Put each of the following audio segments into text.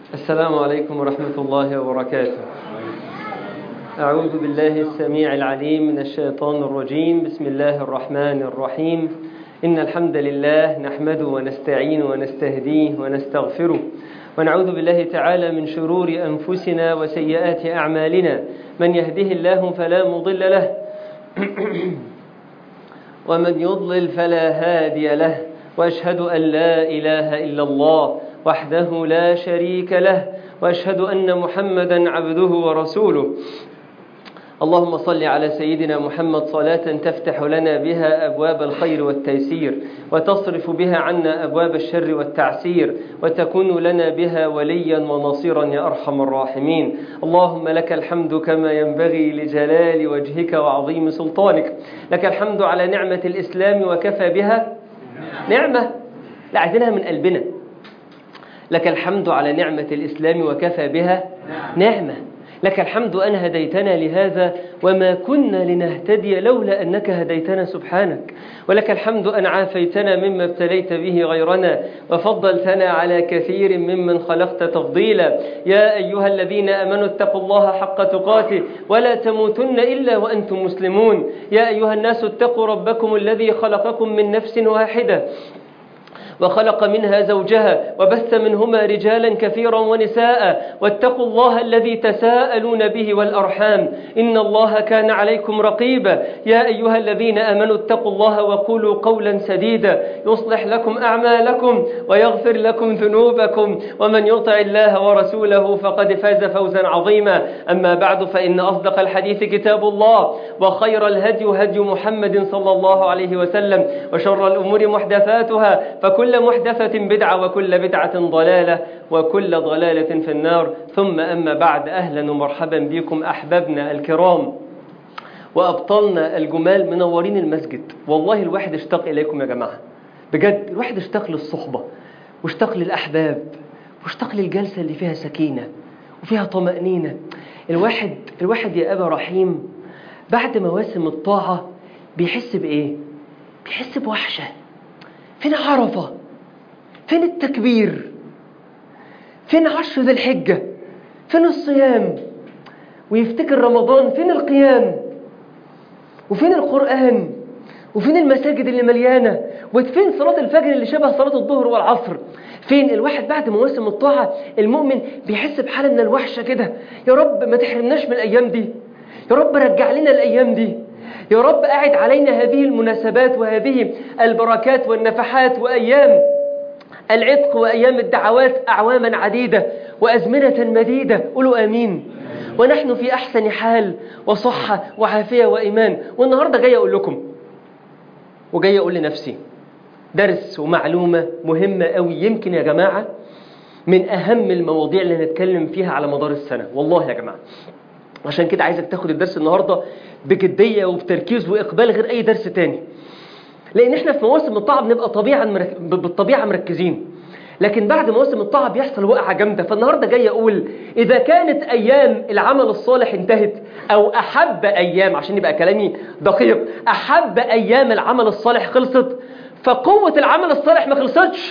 السلام عليكم ورحمة الله وبركاته أعوذ بالله السميع العليم من الشيطان الرجيم بسم الله الرحمن الرحيم إن الحمد لله نحمده ونستعين ونستهديه ونستغفره ونعوذ بالله تعالى من شرور أنفسنا وسيئات أعمالنا من يهده الله فلا مضل له ومن يضلل فلا هادي له وأشهد أن لا إله إلا الله وحده لا شريك له وأشهد أن محمدا عبده ورسوله اللهم صل على سيدنا محمد صلاة تفتح لنا بها أبواب الخير والتيسير وتصرف بها عنا أبواب الشر والتعسير وتكون لنا بها وليا ونصيرا يا أرحم الراحمين اللهم لك الحمد كما ينبغي لجلال وجهك وعظيم سلطانك لك الحمد على نعمة الإسلام وكفى بها نعمة لا عايزينها من قلبنا لك الحمد على نعمة الإسلام وكفى بها نعمة لك الحمد أن هديتنا لهذا وما كنا لنهتدي لولا أنك هديتنا سبحانك ولك الحمد أن عافيتنا مما ابتليت به غيرنا وفضلتنا على كثير ممن خلقت تفضيلا يا أيها الذين أمنوا اتقوا الله حق تقاته ولا تموتن إلا وأنتم مسلمون يا أيها الناس اتقوا ربكم الذي خلقكم من نفس واحدة وخلق منها زوجها وبث منهما رجالا كثيرا ونساء واتقوا الله الذي تساءلون به والأرحام إن الله كان عليكم رقيبا يا أيها الذين أمنوا اتقوا الله وقولوا قولا سديدا يصلح لكم أعمالكم ويغفر لكم ذنوبكم ومن يطع الله ورسوله فقد فاز فوزا عظيما أما بعد فإن أصدق الحديث كتاب الله وخير الهدي هدي محمد صلى الله عليه وسلم وشر الأمور محدثاتها فكل كل محدثة بدعة وكل بدعة ضلالة وكل ضلالة في النار ثم أما بعد أهلا ومرحبا بكم أحبابنا الكرام وأبطالنا الجمال منورين المسجد والله الواحد اشتاق إليكم يا جماعة بجد الواحد اشتاق للصحبة واشتاق للأحباب واشتاق للجلسة اللي فيها سكينة وفيها طمأنينة الواحد الواحد يا أبا رحيم بعد مواسم الطاعة بيحس بإيه؟ بيحس بوحشة فين عرفة فين التكبير فين عشر ذي الحجة فين الصيام ويفتكر رمضان فين القيام وفين القرآن وفين المساجد اللي مليانة وفين صلاة الفجر اللي شبه صلاة الظهر والعصر فين الواحد بعد مواسم الطاعة المؤمن بيحس بحالة من الوحشة كده يا رب ما تحرمناش من الأيام دي يا رب رجع لنا الأيام دي يا رب أعد علينا هذه المناسبات وهذه البركات والنفحات وأيام العتق وأيام الدعوات أعواما عديدة وأزمنة مديدة قولوا آمين ونحن في أحسن حال وصحة وعافية وإيمان والنهاردة جاي أقول لكم وجاي أقول لنفسي درس ومعلومة مهمة أوي يمكن يا جماعة من أهم المواضيع اللي هنتكلم فيها على مدار السنة والله يا جماعة عشان كده عايزك تاخد الدرس النهاردة بجدية وبتركيز وإقبال غير أي درس تاني لأن احنا في مواسم الطاعة بنبقى طبيعا مرك... بالطبيعة مركزين لكن بعد مواسم الطاعة بيحصل وقعة جامدة فالنهاردة جاي أقول إذا كانت أيام العمل الصالح انتهت أو أحب أيام عشان يبقى كلامي دقيق أحب أيام العمل الصالح خلصت فقوة العمل الصالح ما خلصتش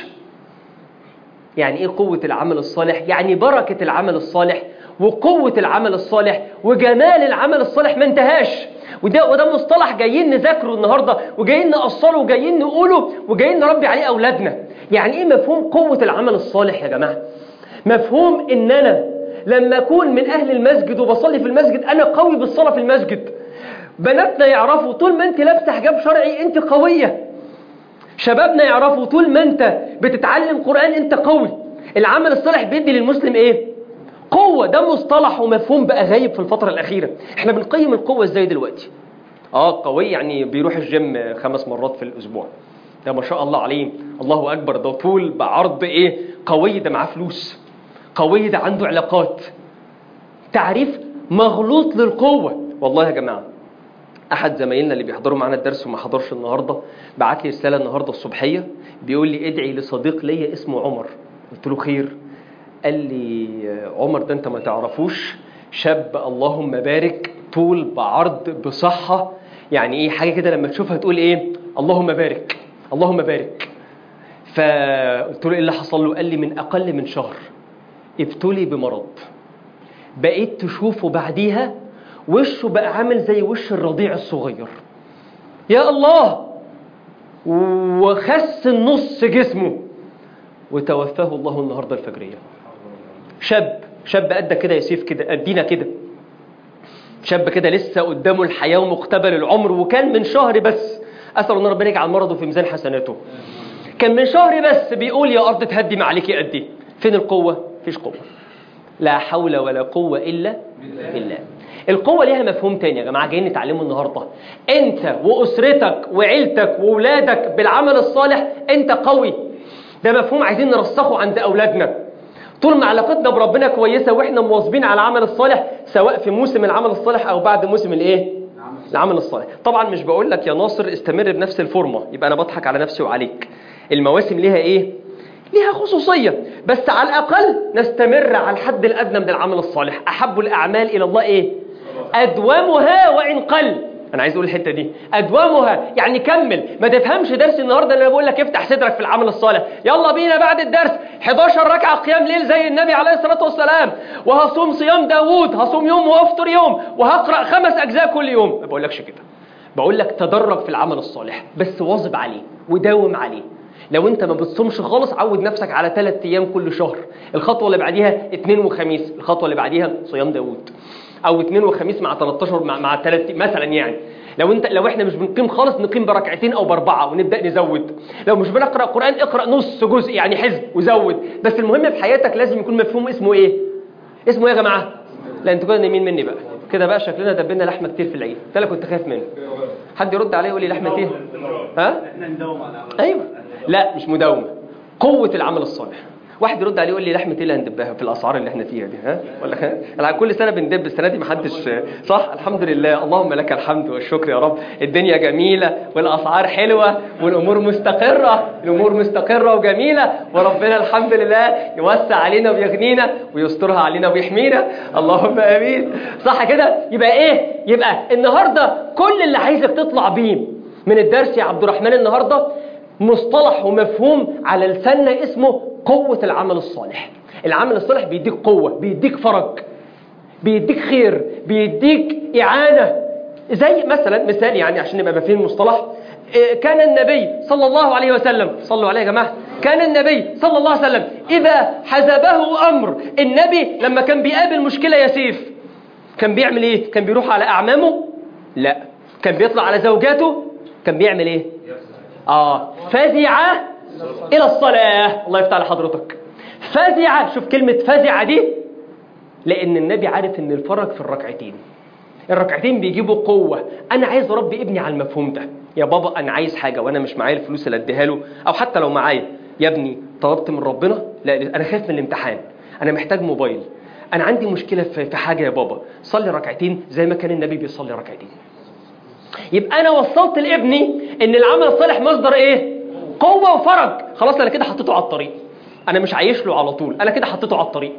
يعني إيه قوة العمل الصالح؟ يعني بركة العمل الصالح وقوة العمل الصالح وجمال العمل الصالح ما انتهاش وده وده مصطلح جايين نذاكره النهارده وجايين نأصله وجايين نقوله وجايين نربي عليه أولادنا يعني إيه مفهوم قوة العمل الصالح يا جماعة مفهوم إن أنا لما أكون من أهل المسجد وبصلي في المسجد أنا قوي بالصلاة في المسجد بناتنا يعرفوا طول ما أنت لابسة حجاب شرعي أنت قوية شبابنا يعرفوا طول ما أنت بتتعلم قرآن أنت قوي العمل الصالح بيدي للمسلم إيه قوة ده مصطلح ومفهوم بقى غايب في الفترة الأخيرة احنا بنقيم القوة ازاي دلوقتي اه قوي يعني بيروح الجيم خمس مرات في الأسبوع ده ما شاء الله عليه الله أكبر ده طول بعرض ايه قوي ده معاه فلوس قوي ده عنده علاقات تعريف مغلوط للقوة والله يا جماعة أحد زمايلنا اللي بيحضروا معانا الدرس وما حضرش النهاردة بعت لي رسالة النهاردة الصبحية بيقول لي ادعي لصديق ليا اسمه عمر قلت له خير قال لي عمر ده انت ما تعرفوش شاب اللهم بارك طول بعرض بصحة يعني ايه حاجة كده لما تشوفها تقول ايه اللهم بارك اللهم بارك فقلت له ايه اللي حصل له قال لي من اقل من شهر ابتلي بمرض بقيت تشوفه بعديها وشه بقى عامل زي وش الرضيع الصغير يا الله وخس النص جسمه وتوفاه الله النهارده الفجريه شاب شاب قد كده يا سيف كده قدينا كده شاب كده لسه قدامه الحياه ومقتبل العمر وكان من شهر بس اسال الله ربنا يجعل مرضه في ميزان حسناته كان من شهر بس بيقول يا ارض تهدي ما عليكي قدي فين القوه مفيش قوه لا حول ولا قوه الا بالله القوة ليها مفهوم تاني يا جماعة جايين نتعلمه النهاردة أنت وأسرتك وعيلتك وولادك بالعمل الصالح أنت قوي ده مفهوم عايزين نرسخه عند أولادنا طول ما علاقتنا بربنا كويسة وإحنا مواظبين على العمل الصالح سواء في موسم العمل الصالح أو بعد موسم الإيه؟ العمل الصالح طبعا مش بقول لك يا ناصر استمر بنفس الفورمة يبقى أنا بضحك على نفسي وعليك المواسم ليها إيه؟ ليها خصوصية بس على الأقل نستمر على الحد الأدنى من العمل الصالح أحب الأعمال إلى الله إيه؟ أدومها وإن قل أنا عايز أقول الحتة دي أدومها يعني كمل ما تفهمش درس النهاردة اللي أنا بقول لك افتح صدرك في العمل الصالح يلا بينا بعد الدرس 11 ركعة قيام ليل زي النبي عليه الصلاة والسلام وهصوم صيام داوود هصوم يوم وأفطر يوم وهقرأ خمس أجزاء كل يوم ما بقولكش كده بقول لك تدرج في العمل الصالح بس واظب عليه وداوم عليه لو انت ما بتصومش خالص عود نفسك على ثلاث ايام كل شهر الخطوه اللي بعديها اثنين وخميس الخطوه اللي بعديها صيام داوود او اثنين وخميس مع 13 مع مع ثلاث مثلا يعني لو انت لو احنا مش بنقيم خالص نقيم بركعتين او باربعه ونبدا نزود لو مش بنقرا قران اقرا نص جزء يعني حزب وزود بس المهم في حياتك لازم يكون مفهوم اسمه ايه اسمه ايه يا جماعه لا انتوا كده نايمين مني بقى كده بقى شكلنا دبنا لحمه كتير في العيد ده اللي كنت خايف منه حد يرد عليا يقول لي لحمه ايه ها احنا ندوم على عمل ايوه لا مش مداومه قوه العمل الصالح واحد يرد عليه يقول لي لحمه ايه اللي هندبها في الاسعار اللي احنا فيها دي ها ولا ها؟ انا كل سنه بندب السنه دي محدش صح الحمد لله اللهم لك الحمد والشكر يا رب الدنيا جميله والاسعار حلوه والامور مستقره الامور مستقره وجميله وربنا الحمد لله يوسع علينا ويغنينا ويسترها علينا ويحمينا اللهم امين صح كده يبقى ايه يبقى النهارده كل اللي عايزك تطلع بيه من الدرس يا عبد الرحمن النهارده مصطلح ومفهوم على لساننا اسمه قوة العمل الصالح العمل الصالح بيديك قوة بيديك فرج بيديك خير بيديك إعانة زي مثلا مثال يعني عشان نبقى فاهمين المصطلح إيه، كان النبي صلى الله عليه وسلم صلوا عليه يا جماعة كان النبي صلى الله عليه وسلم إذا حزبه أمر النبي لما كان بيقابل مشكلة يا سيف كان بيعمل إيه؟ كان بيروح على أعمامه؟ لا كان بيطلع على زوجاته؟ كان بيعمل إيه؟ آه فزع إلى الصلاة الله يفتح على حضرتك فزع شوف كلمة فزع دي لأن النبي عارف إن الفرج في الركعتين الركعتين بيجيبوا قوة أنا عايز أربي ابني على المفهوم ده يا بابا أنا عايز حاجة وأنا مش معايا الفلوس اللي أديها له أو حتى لو معايا يا ابني طلبت من ربنا لا أنا خايف من الامتحان أنا محتاج موبايل أنا عندي مشكلة في في حاجة يا بابا صلي ركعتين زي ما كان النبي بيصلي ركعتين يبقى انا وصلت لابني ان العمل الصالح مصدر ايه قوه وفرج خلاص انا كده حطيته على الطريق انا مش عايش له على طول انا كده حطيته على الطريق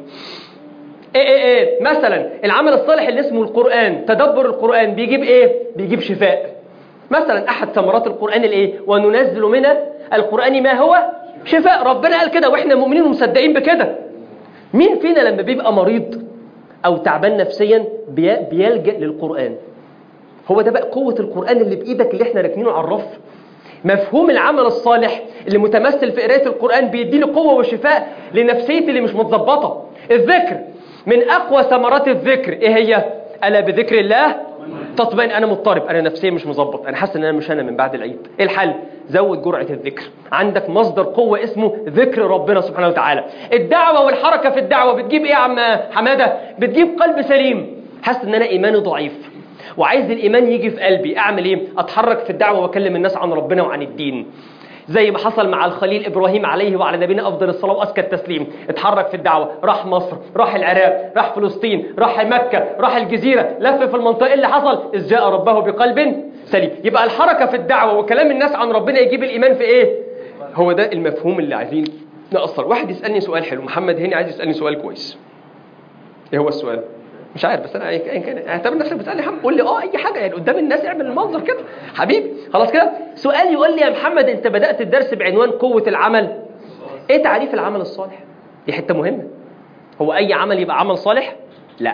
ايه ايه ايه مثلا العمل الصالح اللي اسمه القران تدبر القران بيجيب ايه بيجيب شفاء مثلا احد ثمرات القران الايه وننزل من القران ما هو شفاء ربنا قال كده واحنا مؤمنين ومصدقين بكده مين فينا لما بيبقى مريض او تعبان نفسيا بي- بيلجأ للقران هو ده بقى قوة القرآن اللي بإيدك اللي احنا راكنينه على الرف مفهوم العمل الصالح اللي متمثل في قراية القرآن بيديني قوة وشفاء لنفسيتي اللي مش متظبطة الذكر من أقوى ثمرات الذكر إيه هي؟ ألا بذكر الله تطمئن أنا مضطرب أنا نفسيا مش مظبط أنا حاسس إن أنا مش أنا من بعد العيد إيه الحل؟ زود جرعة الذكر عندك مصدر قوة اسمه ذكر ربنا سبحانه وتعالى الدعوة والحركة في الدعوة بتجيب إيه يا عم حمادة؟ بتجيب قلب سليم حاسس إن أنا إيماني ضعيف وعايز الايمان يجي في قلبي اعمل ايه اتحرك في الدعوه واكلم الناس عن ربنا وعن الدين زي ما حصل مع الخليل ابراهيم عليه وعلى نبينا افضل الصلاه وازكى التسليم اتحرك في الدعوه راح مصر راح العراق راح فلسطين راح مكه راح الجزيره لف في المنطقه إيه اللي حصل اذ جاء ربه بقلب سليم يبقى الحركه في الدعوه وكلام الناس عن ربنا يجيب الايمان في ايه هو ده المفهوم اللي عايزين نأصل واحد يسالني سؤال حلو محمد هاني عايز يسالني سؤال كويس ايه هو السؤال مش عارف بس انا ايا كان اعتبر نفسك بتسالني حم قول لي اه اي حاجه يعني قدام الناس اعمل المنظر كده حبيبي خلاص كده سؤال يقول لي يا محمد انت بدات الدرس بعنوان قوه العمل ايه تعريف العمل الصالح دي حته مهمه هو اي عمل يبقى عمل صالح لا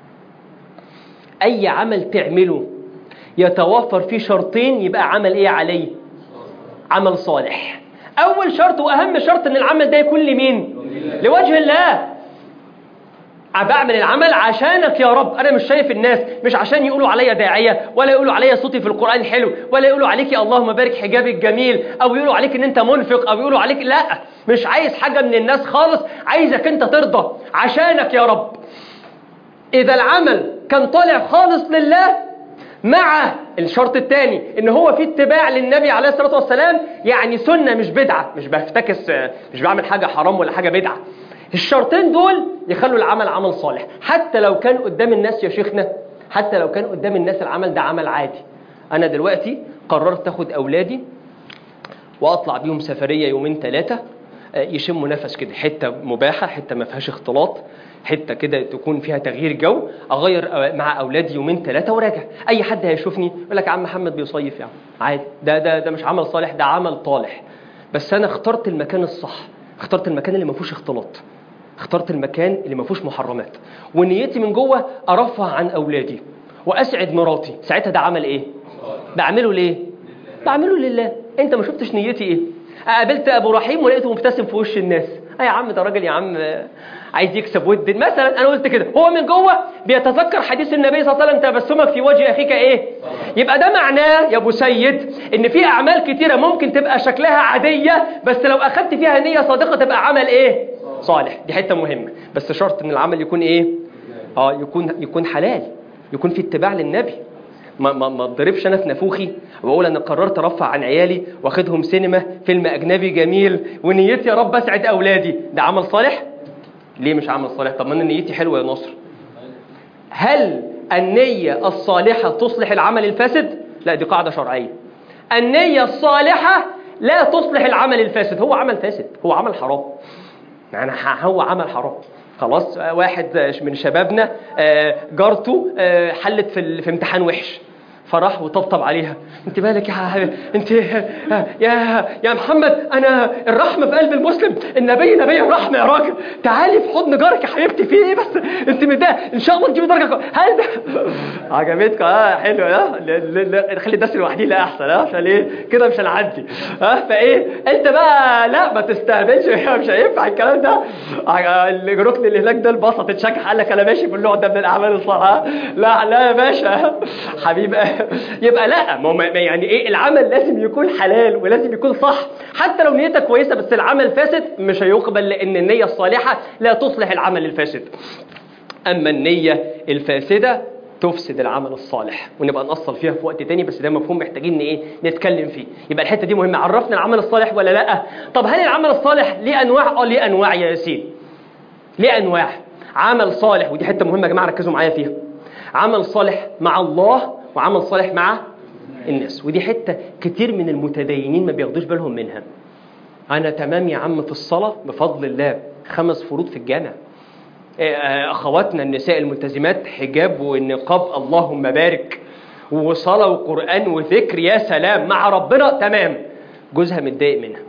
اي عمل تعمله يتوفر فيه شرطين يبقى عمل ايه عليه عمل صالح اول شرط واهم شرط ان العمل ده يكون لمين لوجه الله بعمل العمل عشانك يا رب انا مش شايف الناس مش عشان يقولوا عليا داعيه ولا يقولوا عليا صوتي في القران حلو ولا يقولوا عليك يا اللهم بارك حجابك جميل او يقولوا عليك ان انت منفق او يقولوا عليك لا مش عايز حاجه من الناس خالص عايزك انت ترضى عشانك يا رب اذا العمل كان طالع خالص لله مع الشرط الثاني ان هو في اتباع للنبي عليه الصلاه والسلام يعني سنه مش بدعه مش بفتكس مش بعمل حاجه حرام ولا حاجه بدعه الشرطين دول يخلوا العمل عمل صالح حتى لو كان قدام الناس يا شيخنا حتى لو كان قدام الناس العمل ده عمل عادي انا دلوقتي قررت اخد اولادي واطلع بيهم سفريه يومين ثلاثه يشموا نفس كده حته مباحه حته ما فيهاش اختلاط حته كده تكون فيها تغيير جو اغير مع اولادي يومين ثلاثه وراجع اي حد هيشوفني يقول لك يا عم محمد بيصيف يعني عادي ده ده ده مش عمل صالح ده عمل طالح بس انا اخترت المكان الصح اخترت المكان اللي ما فيهوش اختلاط اخترت المكان اللي ما فيهوش محرمات ونيتي من جوه ارفه عن اولادي واسعد مراتي ساعتها ده عمل ايه بعمله ليه بعمله لله انت ما شفتش نيتي ايه قابلت ابو رحيم ولقيته مبتسم في وش الناس اه يا عم ده راجل يا عم عايز يكسب ود مثلا انا قلت كده هو من جوه بيتذكر حديث النبي صلى الله عليه وسلم تبسمك في وجه اخيك ايه يبقى ده معناه يا ابو سيد ان في اعمال كتيره ممكن تبقى شكلها عاديه بس لو اخدت فيها نيه صادقه تبقى عمل ايه صالح دي حته مهمه بس شرط ان العمل يكون ايه اه يكون يكون حلال يكون في اتباع للنبي ما ما ما اضربش انا في نافوخي واقول انا قررت ارفع عن عيالي واخدهم سينما فيلم اجنبي جميل ونيتي يا رب اسعد اولادي ده عمل صالح ليه مش عمل صالح طب ما انا نيتي حلوه يا نصر هل النيه الصالحه تصلح العمل الفاسد لا دي قاعده شرعيه النيه الصالحه لا تصلح العمل الفاسد هو عمل فاسد هو عمل حرام يعني هو عمل حرام خلاص واحد من شبابنا جارته حلت في في امتحان وحش فراح وطبطب عليها انت مالك يا حبيبي انت يا يا محمد انا الرحمه في قلب المسلم النبي نبي الرحمه يا راجل تعالي في حضن جارك يا حبيبتي في ايه بس انت متضايق ان شاء الله تجيبي درجه هل ده عجبتك اه حلو اه خلي الدرس لوحدي لا احسن اه عشان ايه كده مش هنعدي اه فايه انت بقى لا ما تستهبلش مش هينفع الكلام ده الركن اللي هناك ده البسط اتشكح قال لك انا ماشي بالنوع ده من الاعمال الصالحه لا لا يا باشا حبيب يبقى لا ما يعني ايه العمل لازم يكون حلال ولازم يكون صح حتى لو نيتك كويسه بس العمل فاسد مش هيقبل لان النيه الصالحه لا تصلح العمل الفاسد اما النيه الفاسده تفسد العمل الصالح ونبقى نأصل فيها في وقت تاني بس ده مفهوم محتاجين ايه نتكلم فيه يبقى الحته دي مهمه عرفنا العمل الصالح ولا لا طب هل العمل الصالح ليه انواع اه ليه انواع يا ياسين ليه انواع عمل صالح ودي حته مهمه يا جماعه ركزوا معايا فيها عمل صالح مع الله وعمل صالح مع الناس ودي حتة كتير من المتدينين ما بياخدوش بالهم منها أنا تمام يا عم في الصلاة بفضل الله خمس فروض في الجامع أخواتنا النساء الملتزمات حجاب والنقاب اللهم بارك وصلاة وقرآن وذكر يا سلام مع ربنا تمام جوزها متضايق منها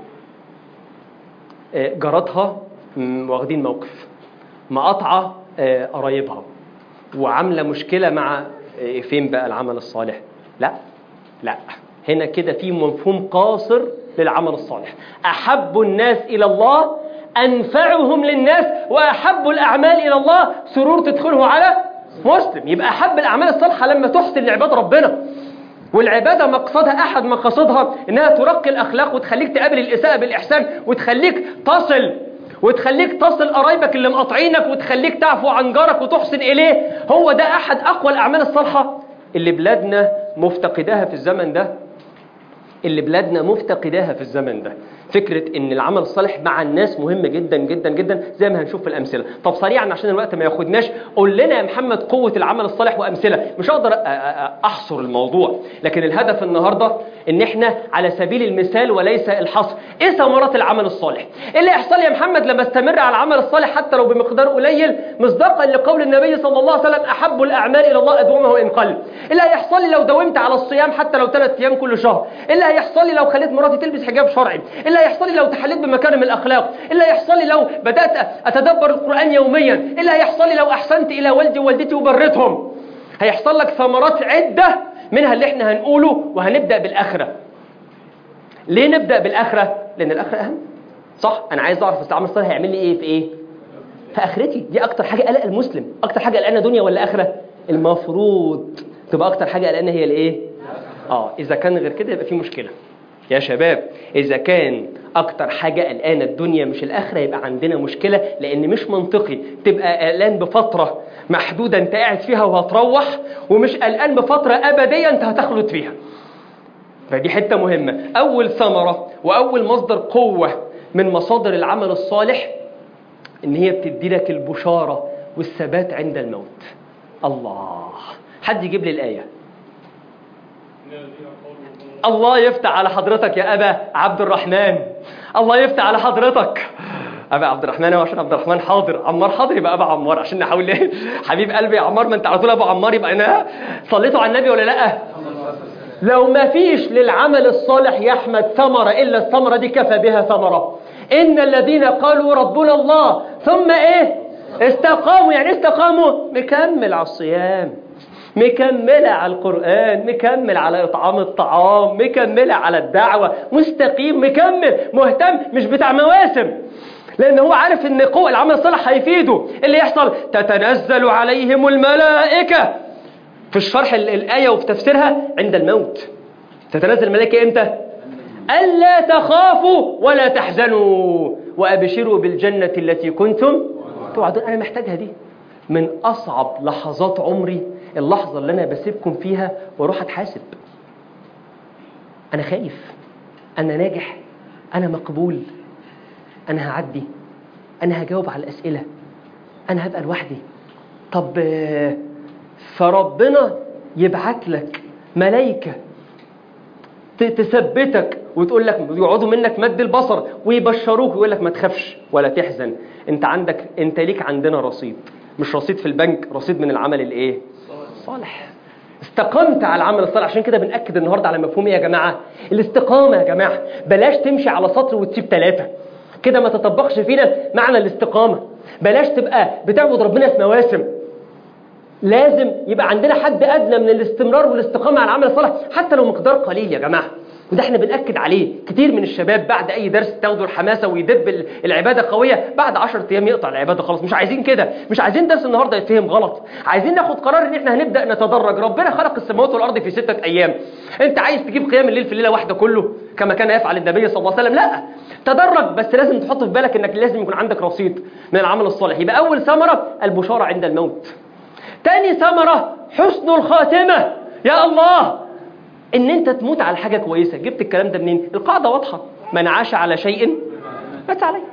جارتها واخدين موقف مقاطعة قرايبها وعاملة مشكلة مع فين بقى العمل الصالح لا لا هنا كده في مفهوم قاصر للعمل الصالح أحب الناس إلى الله أنفعهم للناس وأحب الأعمال إلى الله سرور تدخله على مسلم يبقى أحب الأعمال الصالحة لما تحسن لعباد ربنا والعبادة مقصدها أحد مقاصدها إنها ترقي الأخلاق وتخليك تقابل الإساءة بالإحسان وتخليك تصل وتخليك تصل قرايبك اللي مقاطعينك وتخليك تعفو عن جارك وتحسن إليه هو ده أحد أقوى الأعمال الصالحة اللي بلادنا مفتقداها في الزمن ده اللي بلادنا مفتقداها في الزمن ده فكرة ان العمل الصالح مع الناس مهم جدا جدا جدا زي ما هنشوف في الامثله طب سريعا عشان الوقت ما ياخدناش قول لنا يا محمد قوه العمل الصالح وامثله مش هقدر احصر الموضوع لكن الهدف النهارده ان احنا على سبيل المثال وليس الحصر ايه ثمرات العمل الصالح ايه اللي يحصل لي يا محمد لما استمر على العمل الصالح حتى لو بمقدار قليل مصداقا لقول النبي صلى الله عليه وسلم احب الاعمال الى الله ادومه ان قل ايه اللي هيحصل لي لو داومت على الصيام حتى لو ثلاث ايام كل شهر ايه اللي هيحصل لي لو خليت مراتي تلبس حجاب شرعي ايه اللي اللي هيحصل لي لو تحليت بمكارم الأخلاق إيه اللي هيحصل لي لو بدأت أتدبر القرآن يوميا إيه اللي هيحصل لي لو أحسنت إلى والدي ووالدتي وبرتهم هيحصل لك ثمرات عدة منها اللي احنا هنقوله وهنبدأ بالآخرة ليه نبدأ بالآخرة؟ لأن الآخرة أهم صح أنا عايز أعرف العمل الصالح هيعمل لي إيه في إيه؟ في آخرتي دي أكتر حاجة قلق المسلم أكتر حاجة قلقانة دنيا ولا آخرة؟ المفروض تبقى أكتر حاجة قلقانة هي الإيه؟ آه إذا كان غير كده يبقى في مشكلة يا شباب إذا كان أكتر حاجة قلقانة الدنيا مش الآخرة يبقى عندنا مشكلة لأن مش منطقي تبقى قلقان بفترة محدودة أنت قاعد فيها وهتروح ومش قلقان بفترة أبدية أنت هتخلد فيها فدي حتة مهمة أول ثمرة وأول مصدر قوة من مصادر العمل الصالح إن هي بتدي لك البشارة والثبات عند الموت الله حد يجيب لي الآية الله يفتح على حضرتك يا أبا عبد الرحمن الله يفتح على حضرتك أبا عبد الرحمن عشان عبد الرحمن حاضر عمار حاضر يبقى أبا عمار عشان نحاول ايه حبيب قلبي يا عمار ما أنت على طول أبو عمار يبقى أنا صليتوا على النبي ولا لأ لو ما فيش للعمل الصالح يا أحمد ثمرة إلا الثمرة دي كفى بها ثمرة إن الذين قالوا ربنا الله ثم إيه استقاموا يعني استقاموا مكمل على الصيام مكملة على القرآن مكمل على إطعام الطعام مكملة على الدعوة مستقيم مكمل مهتم مش بتاع مواسم لأن هو عارف إن قوة العمل الصالح هيفيده اللي يحصل تتنزل عليهم الملائكة في الشرح الآية وفي تفسيرها عند الموت تتنزل الملائكة إمتى؟ ألا تخافوا ولا تحزنوا وأبشروا بالجنة التي كنتم توعدون أنا محتاجها دي من أصعب لحظات عمري اللحظة اللي أنا بسيبكم فيها وأروح أتحاسب أنا خايف أنا ناجح أنا مقبول أنا هعدي أنا هجاوب على الأسئلة أنا هبقى لوحدي طب فربنا يبعت لك ملايكة تثبتك وتقول لك يقعدوا منك مد البصر ويبشروك ويقول لك ما تخافش ولا تحزن انت عندك انت ليك عندنا رصيد مش رصيد في البنك رصيد من العمل الايه صالح استقمت على العمل الصالح عشان كده بنأكد النهارده على مفهوم ايه يا جماعه الاستقامه يا جماعه بلاش تمشي على سطر وتسيب ثلاثه كده ما تطبقش فينا معنى الاستقامه بلاش تبقى بتعبد ربنا في مواسم لازم يبقى عندنا حد ادنى من الاستمرار والاستقامه على العمل الصالح حتى لو مقدار قليل يا جماعه وده احنا بنأكد عليه كتير من الشباب بعد اي درس تاخدوا الحماسه ويدب العباده قويه بعد 10 ايام يقطع العباده خلاص مش عايزين كده مش عايزين درس النهارده يتفهم غلط عايزين ناخد قرار ان احنا هنبدا نتدرج ربنا خلق السماوات والارض في سته ايام انت عايز تجيب قيام الليل في ليله واحده كله كما كان يفعل النبي صلى الله عليه وسلم لا تدرج بس لازم تحط في بالك انك لازم يكون عندك رصيد من العمل الصالح يبقى اول ثمره البشاره عند الموت تاني ثمره حسن الخاتمه يا الله ان انت تموت على حاجه كويسه جبت الكلام ده منين القاعده واضحه من عاش على شيء مات عليه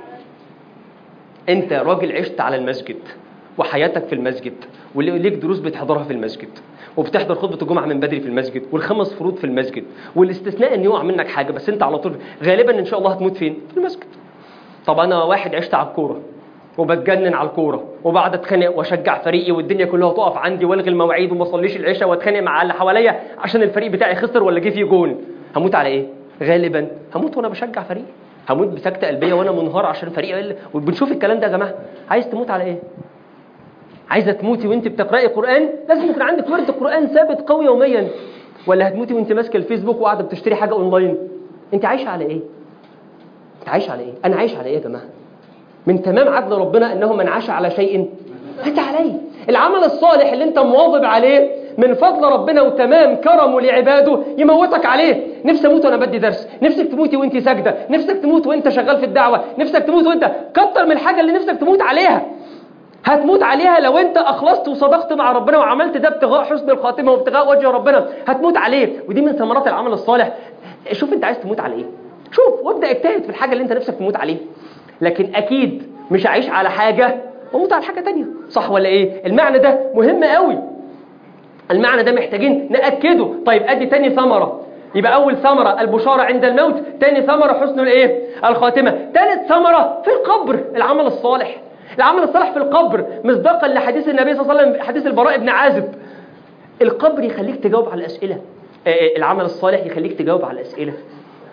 انت راجل عشت على المسجد وحياتك في المسجد وليك دروس بتحضرها في المسجد وبتحضر خطبة الجمعة من بدري في المسجد والخمس فروض في المسجد والاستثناء ان يقع منك حاجة بس انت على طول غالبا ان شاء الله هتموت فين؟ في المسجد. طب انا واحد عشت على الكورة وبتجنن على الكوره وبعد اتخانق واشجع فريقي والدنيا كلها تقف عندي والغي المواعيد وما اصليش العشاء واتخانق مع اللي حواليا عشان الفريق بتاعي خسر ولا جه فيه جون هموت على ايه غالبا هموت وانا بشجع فريقي هموت بسكته قلبيه وانا منهار عشان فريقي وبنشوف الكلام ده يا جماعه عايز تموت على ايه عايزه تموتي وانت بتقراي قران لازم يكون عندك ورد قران ثابت قوي يوميا ولا هتموتي وانت ماسكه الفيسبوك وقاعده بتشتري حاجه اونلاين انت عايشه على ايه انت عايش على ايه انا عايش على ايه يا جماعه من تمام عدل ربنا انه من عاش على شيء مات عليه العمل الصالح اللي انت مواظب عليه من فضل ربنا وتمام كرمه لعباده يموتك عليه نفسي اموت وانا بدي درس نفسك تموتي وانت ساجده نفسك تموت وانت شغال في الدعوه نفسك تموت وانت كتر من الحاجه اللي نفسك تموت عليها هتموت عليها لو انت اخلصت وصدقت مع ربنا وعملت ده ابتغاء حسن الخاتمه وابتغاء وجه ربنا هتموت عليه ودي من ثمرات العمل الصالح شوف انت عايز تموت على ايه شوف وابدا اجتهد في الحاجه اللي انت نفسك تموت عليها لكن اكيد مش هعيش على حاجه واموت على حاجه تانية صح ولا ايه المعنى ده مهم قوي المعنى ده محتاجين ناكده طيب ادي تاني ثمره يبقى اول ثمره البشاره عند الموت تاني ثمره حسن الايه الخاتمه ثالث ثمره في القبر العمل الصالح العمل الصالح في القبر مصداقا لحديث النبي صلى الله عليه وسلم حديث البراء بن عازب القبر يخليك تجاوب على الاسئله العمل الصالح يخليك تجاوب على الاسئله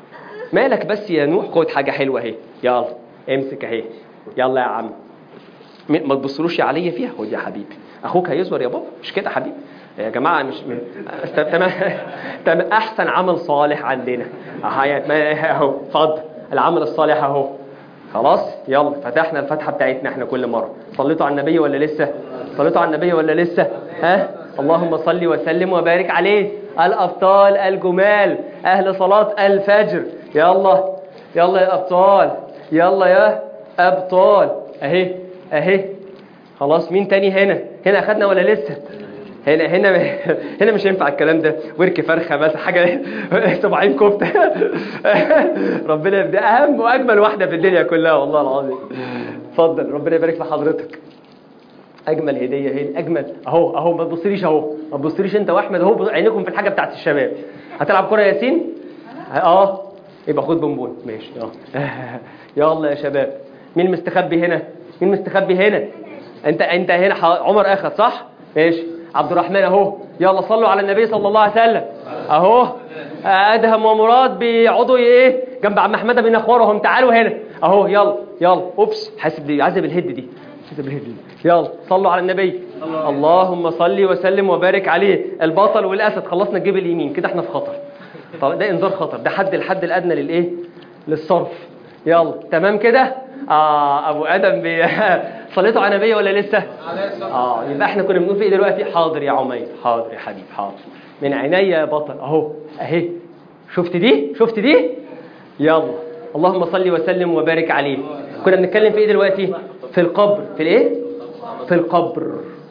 مالك بس يا نوح خد حاجه حلوه اهي يلا امسك اهي يلا يا عم م- ما تبصلوش عليا فيها خد يا حبيبي اخوك هيصبر يا بابا مش كده يا حبيبي يا جماعه مش م- است- تمام تمام احسن عمل صالح عندنا أها يا- ما- اهو اتفضل العمل الصالح اهو خلاص يلا فتحنا الفتحه بتاعتنا احنا كل مره صليتوا على النبي ولا لسه صليتوا على النبي ولا لسه ها اللهم صل وسلم وبارك عليه الابطال الجمال اهل صلاه الفجر يلا يلا يا ابطال يلا يا ابطال اهي اهي خلاص مين تاني هنا هنا اخدنا ولا لسه هنا هنا هنا مش هينفع الكلام ده ورك فرخه بس حاجه سبعين كفته ربنا يبدا اهم واجمل واحده في الدنيا كلها والله العظيم اتفضل ربنا يبارك في حضرتك اجمل هديه هي اجمل اهو اهو ما تبصليش اهو ما تبصليش انت واحمد اهو عينيكم في الحاجه بتاعت الشباب هتلعب كره يا ياسين اه يبقى خد بونبون ماشي اه يلا يا شباب مين مستخبي هنا مين مستخبي هنا انت انت هنا ح- عمر اخد صح ماشي عبد الرحمن اهو يلا صلوا على النبي صلى الله عليه وسلم اهو ادهم ومراد بيقعدوا ايه جنب عم احمد بن اخوارهم تعالوا هنا اهو يلا يلا اوبس حاسب دي عازب الهد دي حاسب الهد دي يلا صلوا على النبي اللهم صل وسلم وبارك عليه البطل والاسد خلصنا الجيب اليمين كده احنا في خطر طب ده انذار خطر ده حد الحد الادنى للايه للصرف يلا تمام كده اه ابو ادم بي... صليتوا على النبي ولا لسه اه يبقى احنا كنا بنقول في ايه دلوقتي حاضر يا عمير حاضر يا حبيب حاضر من عينيا يا بطل اهو اهي شفت دي شفت دي يلا اللهم صل وسلم وبارك عليه كنا بنتكلم في ايه دلوقتي في القبر في الايه في القبر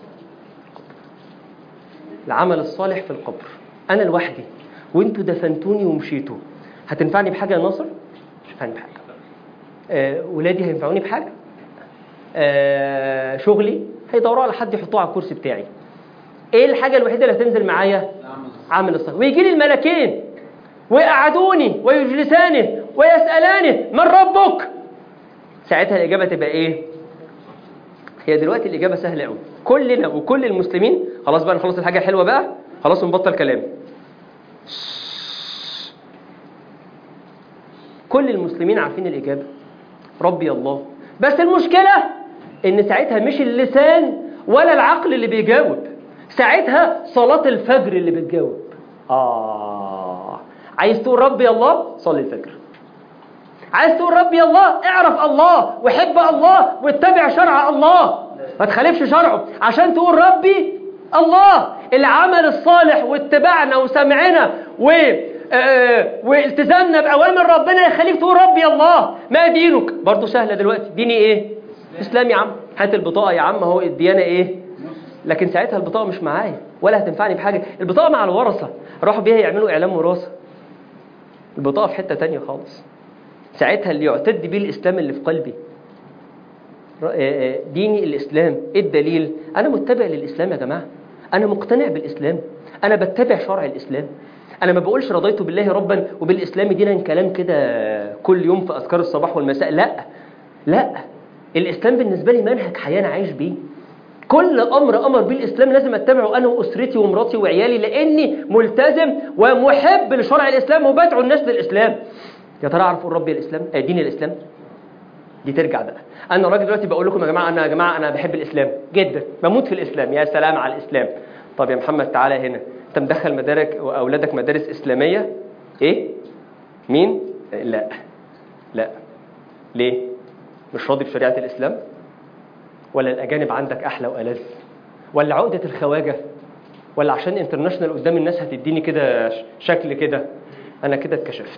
العمل الصالح في القبر انا لوحدي وانتوا دفنتوني ومشيتوا هتنفعني بحاجه يا ناصر مش هتنفعني بحاجه آه، ولادي هينفعوني بحاجه آه، شغلي هيدوروا على حد يحطوه على الكرسي بتاعي ايه الحاجه الوحيده اللي هتنزل معايا عمل الصالح ويجي لي الملكين ويقعدوني ويجلساني ويسالاني من ربك ساعتها الاجابه تبقى ايه هي دلوقتي الاجابه سهله قوي كلنا وكل المسلمين خلاص بقى نخلص الحاجه الحلوه بقى خلاص ونبطل كلام كل المسلمين عارفين الإجابة ربي الله بس المشكلة إن ساعتها مش اللسان ولا العقل اللي بيجاوب ساعتها صلاة الفجر اللي بتجاوب آه عايز تقول ربي الله صلي الفجر عايز تقول ربي الله اعرف الله وحب الله واتبع شرع الله ما تخالفش شرعه عشان تقول ربي الله العمل الصالح واتباعنا وسمعنا و آه، والتزامنا بأوامر ربنا يخليك تقول ربي الله ما دينك برضه سهلة دلوقتي ديني ايه اسلام يا عم هات البطاقة يا عم اهو الديانة ايه لكن ساعتها البطاقة مش معايا ولا هتنفعني بحاجة البطاقة مع الورثة راحوا بيها يعملوا إعلام وراثة البطاقة في حتة تانية خالص ساعتها اللي يعتد بيه الإسلام اللي في قلبي ر- آه، آه، ديني الإسلام إيه الدليل أنا متبع للإسلام يا جماعة أنا مقتنع بالإسلام أنا بتبع شرع الإسلام أنا ما بقولش رضيت بالله ربا وبالإسلام دينا كلام كده كل يوم في أذكار الصباح والمساء لا لا الإسلام بالنسبة لي منهج حياة أنا عايش بيه كل امر امر بيه الاسلام لازم اتبعه انا واسرتي ومراتي وعيالي لاني ملتزم ومحب لشرع الاسلام وبدعو الناس للاسلام يا ترى اعرف اقول ربي الاسلام آه، دين الاسلام دي ترجع بقى انا راجل دلوقتي بقول لكم يا جماعه انا يا جماعه انا بحب الاسلام جدا بموت في الاسلام يا سلام على الاسلام طب يا محمد تعالى هنا انت مدخل مدارك واولادك مدارس اسلاميه ايه مين آه، لا لا ليه مش راضي بشريعه الاسلام ولا الأجانب عندك أحلى وألذ ولا عقدة الخواجة ولا عشان انترناشونال قدام الناس هتديني كده ش- شكل كده أنا كده اتكشفت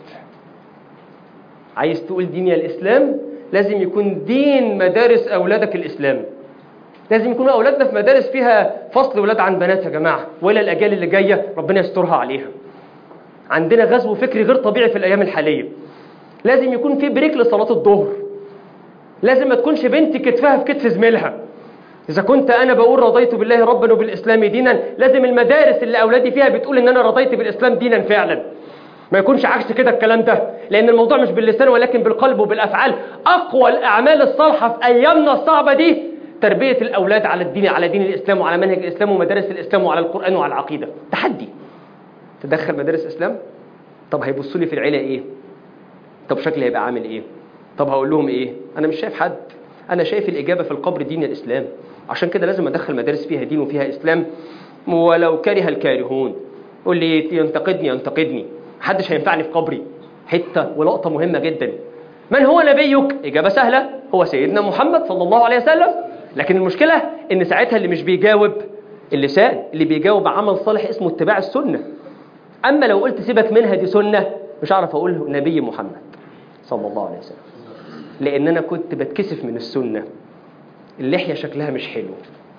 عايز تقول دين يا الإسلام لازم يكون دين مدارس أولادك الإسلام لازم يكونوا أولادنا في مدارس فيها فصل ولاد عن بنات يا جماعة ولا الأجيال اللي جاية ربنا يسترها عليها عندنا غزو فكري غير طبيعي في الأيام الحالية لازم يكون في بريك لصلاة الظهر لازم ما تكونش بنت كتفها في كتف زميلها إذا كنت أنا بقول رضيت بالله ربا وبالإسلام دينا لازم المدارس اللي أولادي فيها بتقول إن أنا رضيت بالإسلام دينا فعلا ما يكونش عكس كده الكلام ده لأن الموضوع مش باللسان ولكن بالقلب وبالأفعال أقوى الأعمال الصالحة في أيامنا الصعبة دي تربية الأولاد على الدين على دين الإسلام وعلى منهج الإسلام ومدارس الإسلام وعلى القرآن وعلى العقيدة تحدي تدخل مدارس إسلام طب هيبصوا لي في العيلة إيه طب شكلي هيبقى عامل ايه طب هقول لهم ايه انا مش شايف حد انا شايف الاجابه في القبر دين الاسلام عشان كده لازم ادخل مدارس فيها دين وفيها اسلام ولو كره الكارهون قول لي ينتقدني ينتقدني محدش هينفعني في قبري حته ولقطه مهمه جدا من هو نبيك اجابه سهله هو سيدنا محمد صلى الله عليه وسلم لكن المشكله ان ساعتها اللي مش بيجاوب اللسان اللي بيجاوب عمل صالح اسمه اتباع السنه اما لو قلت سيبك منها دي سنه مش هعرف اقول نبي محمد صلى الله عليه وسلم لان انا كنت بتكسف من السنه اللحيه شكلها مش حلو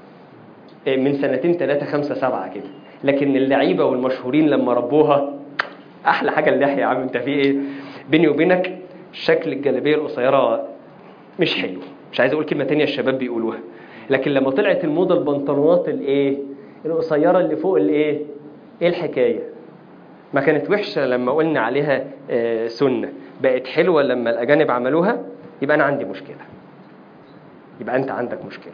من سنتين ثلاثة خمسة سبعة كده لكن اللعيبة والمشهورين لما ربوها أحلى حاجة اللحية يا عم أنت في إيه بيني وبينك شكل الجلابية القصيرة مش حلو مش عايز أقول كلمة تانية الشباب بيقولوها لكن لما طلعت الموضة البنطلونات الإيه القصيرة اللي فوق الإيه إيه الحكاية ما كانت وحشة لما قلنا عليها آه سنة بقت حلوة لما الأجانب عملوها يبقى أنا عندي مشكلة يبقى أنت عندك مشكلة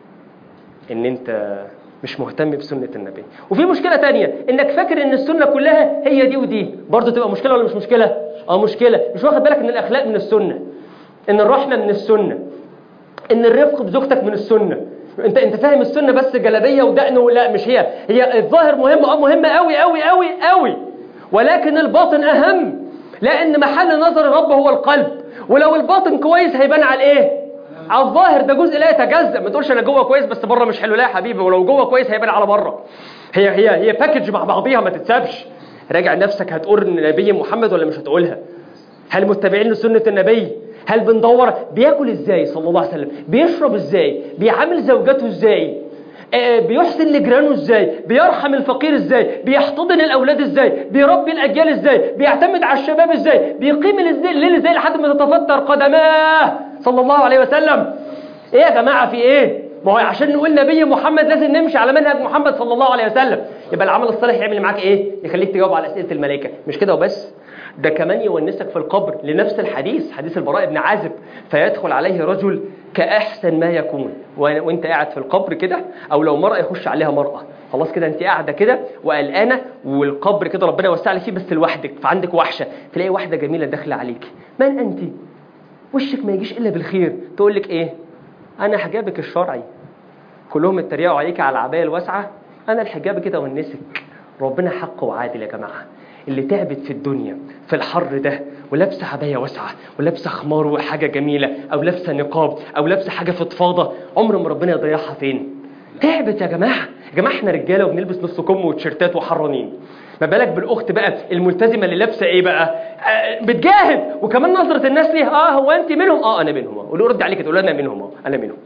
ان انت مش مهتم بسنة النبي وفي مشكلة تانية انك فاكر ان السنة كلها هي دي ودي برضه تبقى مشكلة ولا مش مشكلة اه مشكلة مش واخد بالك ان الاخلاق من السنة ان الرحمة من السنة ان الرفق بزوجتك من السنة انت انت فاهم السنة بس جلابية ودقن لا مش هي هي الظاهر مهم اه مهم قوي قوي قوي قوي ولكن الباطن اهم لان محل نظر الرب هو القلب ولو الباطن كويس هيبان على الايه على الظاهر ده جزء لا يتجزأ ما تقولش انا جوه كويس بس بره مش حلو لا يا حبيبي ولو جوه كويس هيبان على بره هي هي هي باكج مع بعضيها ما تتسابش راجع نفسك هتقول نبي محمد ولا مش هتقولها هل متبعين لسنة النبي هل بندور بياكل ازاي صلى الله عليه وسلم بيشرب ازاي بيعامل زوجته ازاي آه بيحسن لجيرانه ازاي بيرحم الفقير ازاي بيحتضن الاولاد ازاي بيربي الاجيال ازاي بيعتمد على الشباب ازاي بيقيم الليل ازاي لحد ما تتفتر قدماه صلى الله عليه وسلم ايه يا جماعه في ايه ما هو عشان نقول نبي محمد لازم نمشي على منهج محمد صلى الله عليه وسلم يبقى العمل الصالح يعمل معاك ايه يخليك تجاوب على اسئله الملائكه مش كده وبس ده كمان يونسك في القبر لنفس الحديث حديث البراء بن عازب فيدخل عليه رجل كأحسن ما يكون وانت قاعد في القبر كده او لو مرأة يخش عليها مرأة خلاص كده انت قاعده كده وقلقانه والقبر كده ربنا يوسع لك فيه بس لوحدك فعندك وحشه تلاقي واحده جميله داخله عليك من انت وشك ما يجيش الا بالخير تقول لك ايه انا حجابك الشرعي كلهم اتريقوا عليك على العبايه الواسعه انا الحجاب كده ونسك ربنا حق وعادل يا جماعه اللي تعبت في الدنيا في الحر ده ولابسه عبايه واسعه ولابسه خمار وحاجه جميله او لابسه نقاب او لابسه حاجه فضفاضه عمر ما ربنا يضيعها فين تعبت يا جماعه يا جماعه احنا رجاله وبنلبس نص كم وتيشيرتات وحرانين ما بالك بالاخت بقى الملتزمه اللي لابسه ايه بقى آه بتجاهد وكمان نظره الناس ليه اه هو انت منهم اه انا منهم اه رد عليك تقول انا منهم اه انا منهم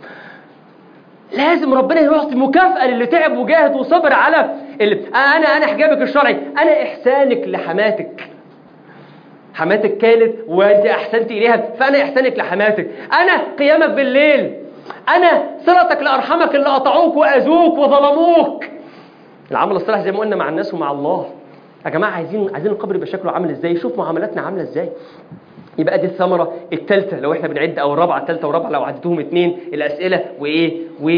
لازم ربنا يعطي مكافأة للي تعب وجاهد وصبر على اللي أنا أنا حجابك الشرعي أنا إحسانك لحماتك حماتك كانت وأنت أحسنت إليها فأنا إحسانك لحماتك أنا قيامك بالليل أنا صلتك لأرحمك اللي قطعوك وأذوك وظلموك العمل الصالح زي ما قلنا مع الناس ومع الله يا جماعة عايزين عايزين القبر يبقى شكله عامل إزاي شوف معاملاتنا عاملة إزاي يبقى دي الثمرة الثالثة لو احنا بنعد او الرابعة الثالثة والرابعة لو عدتهم اثنين الأسئلة وايه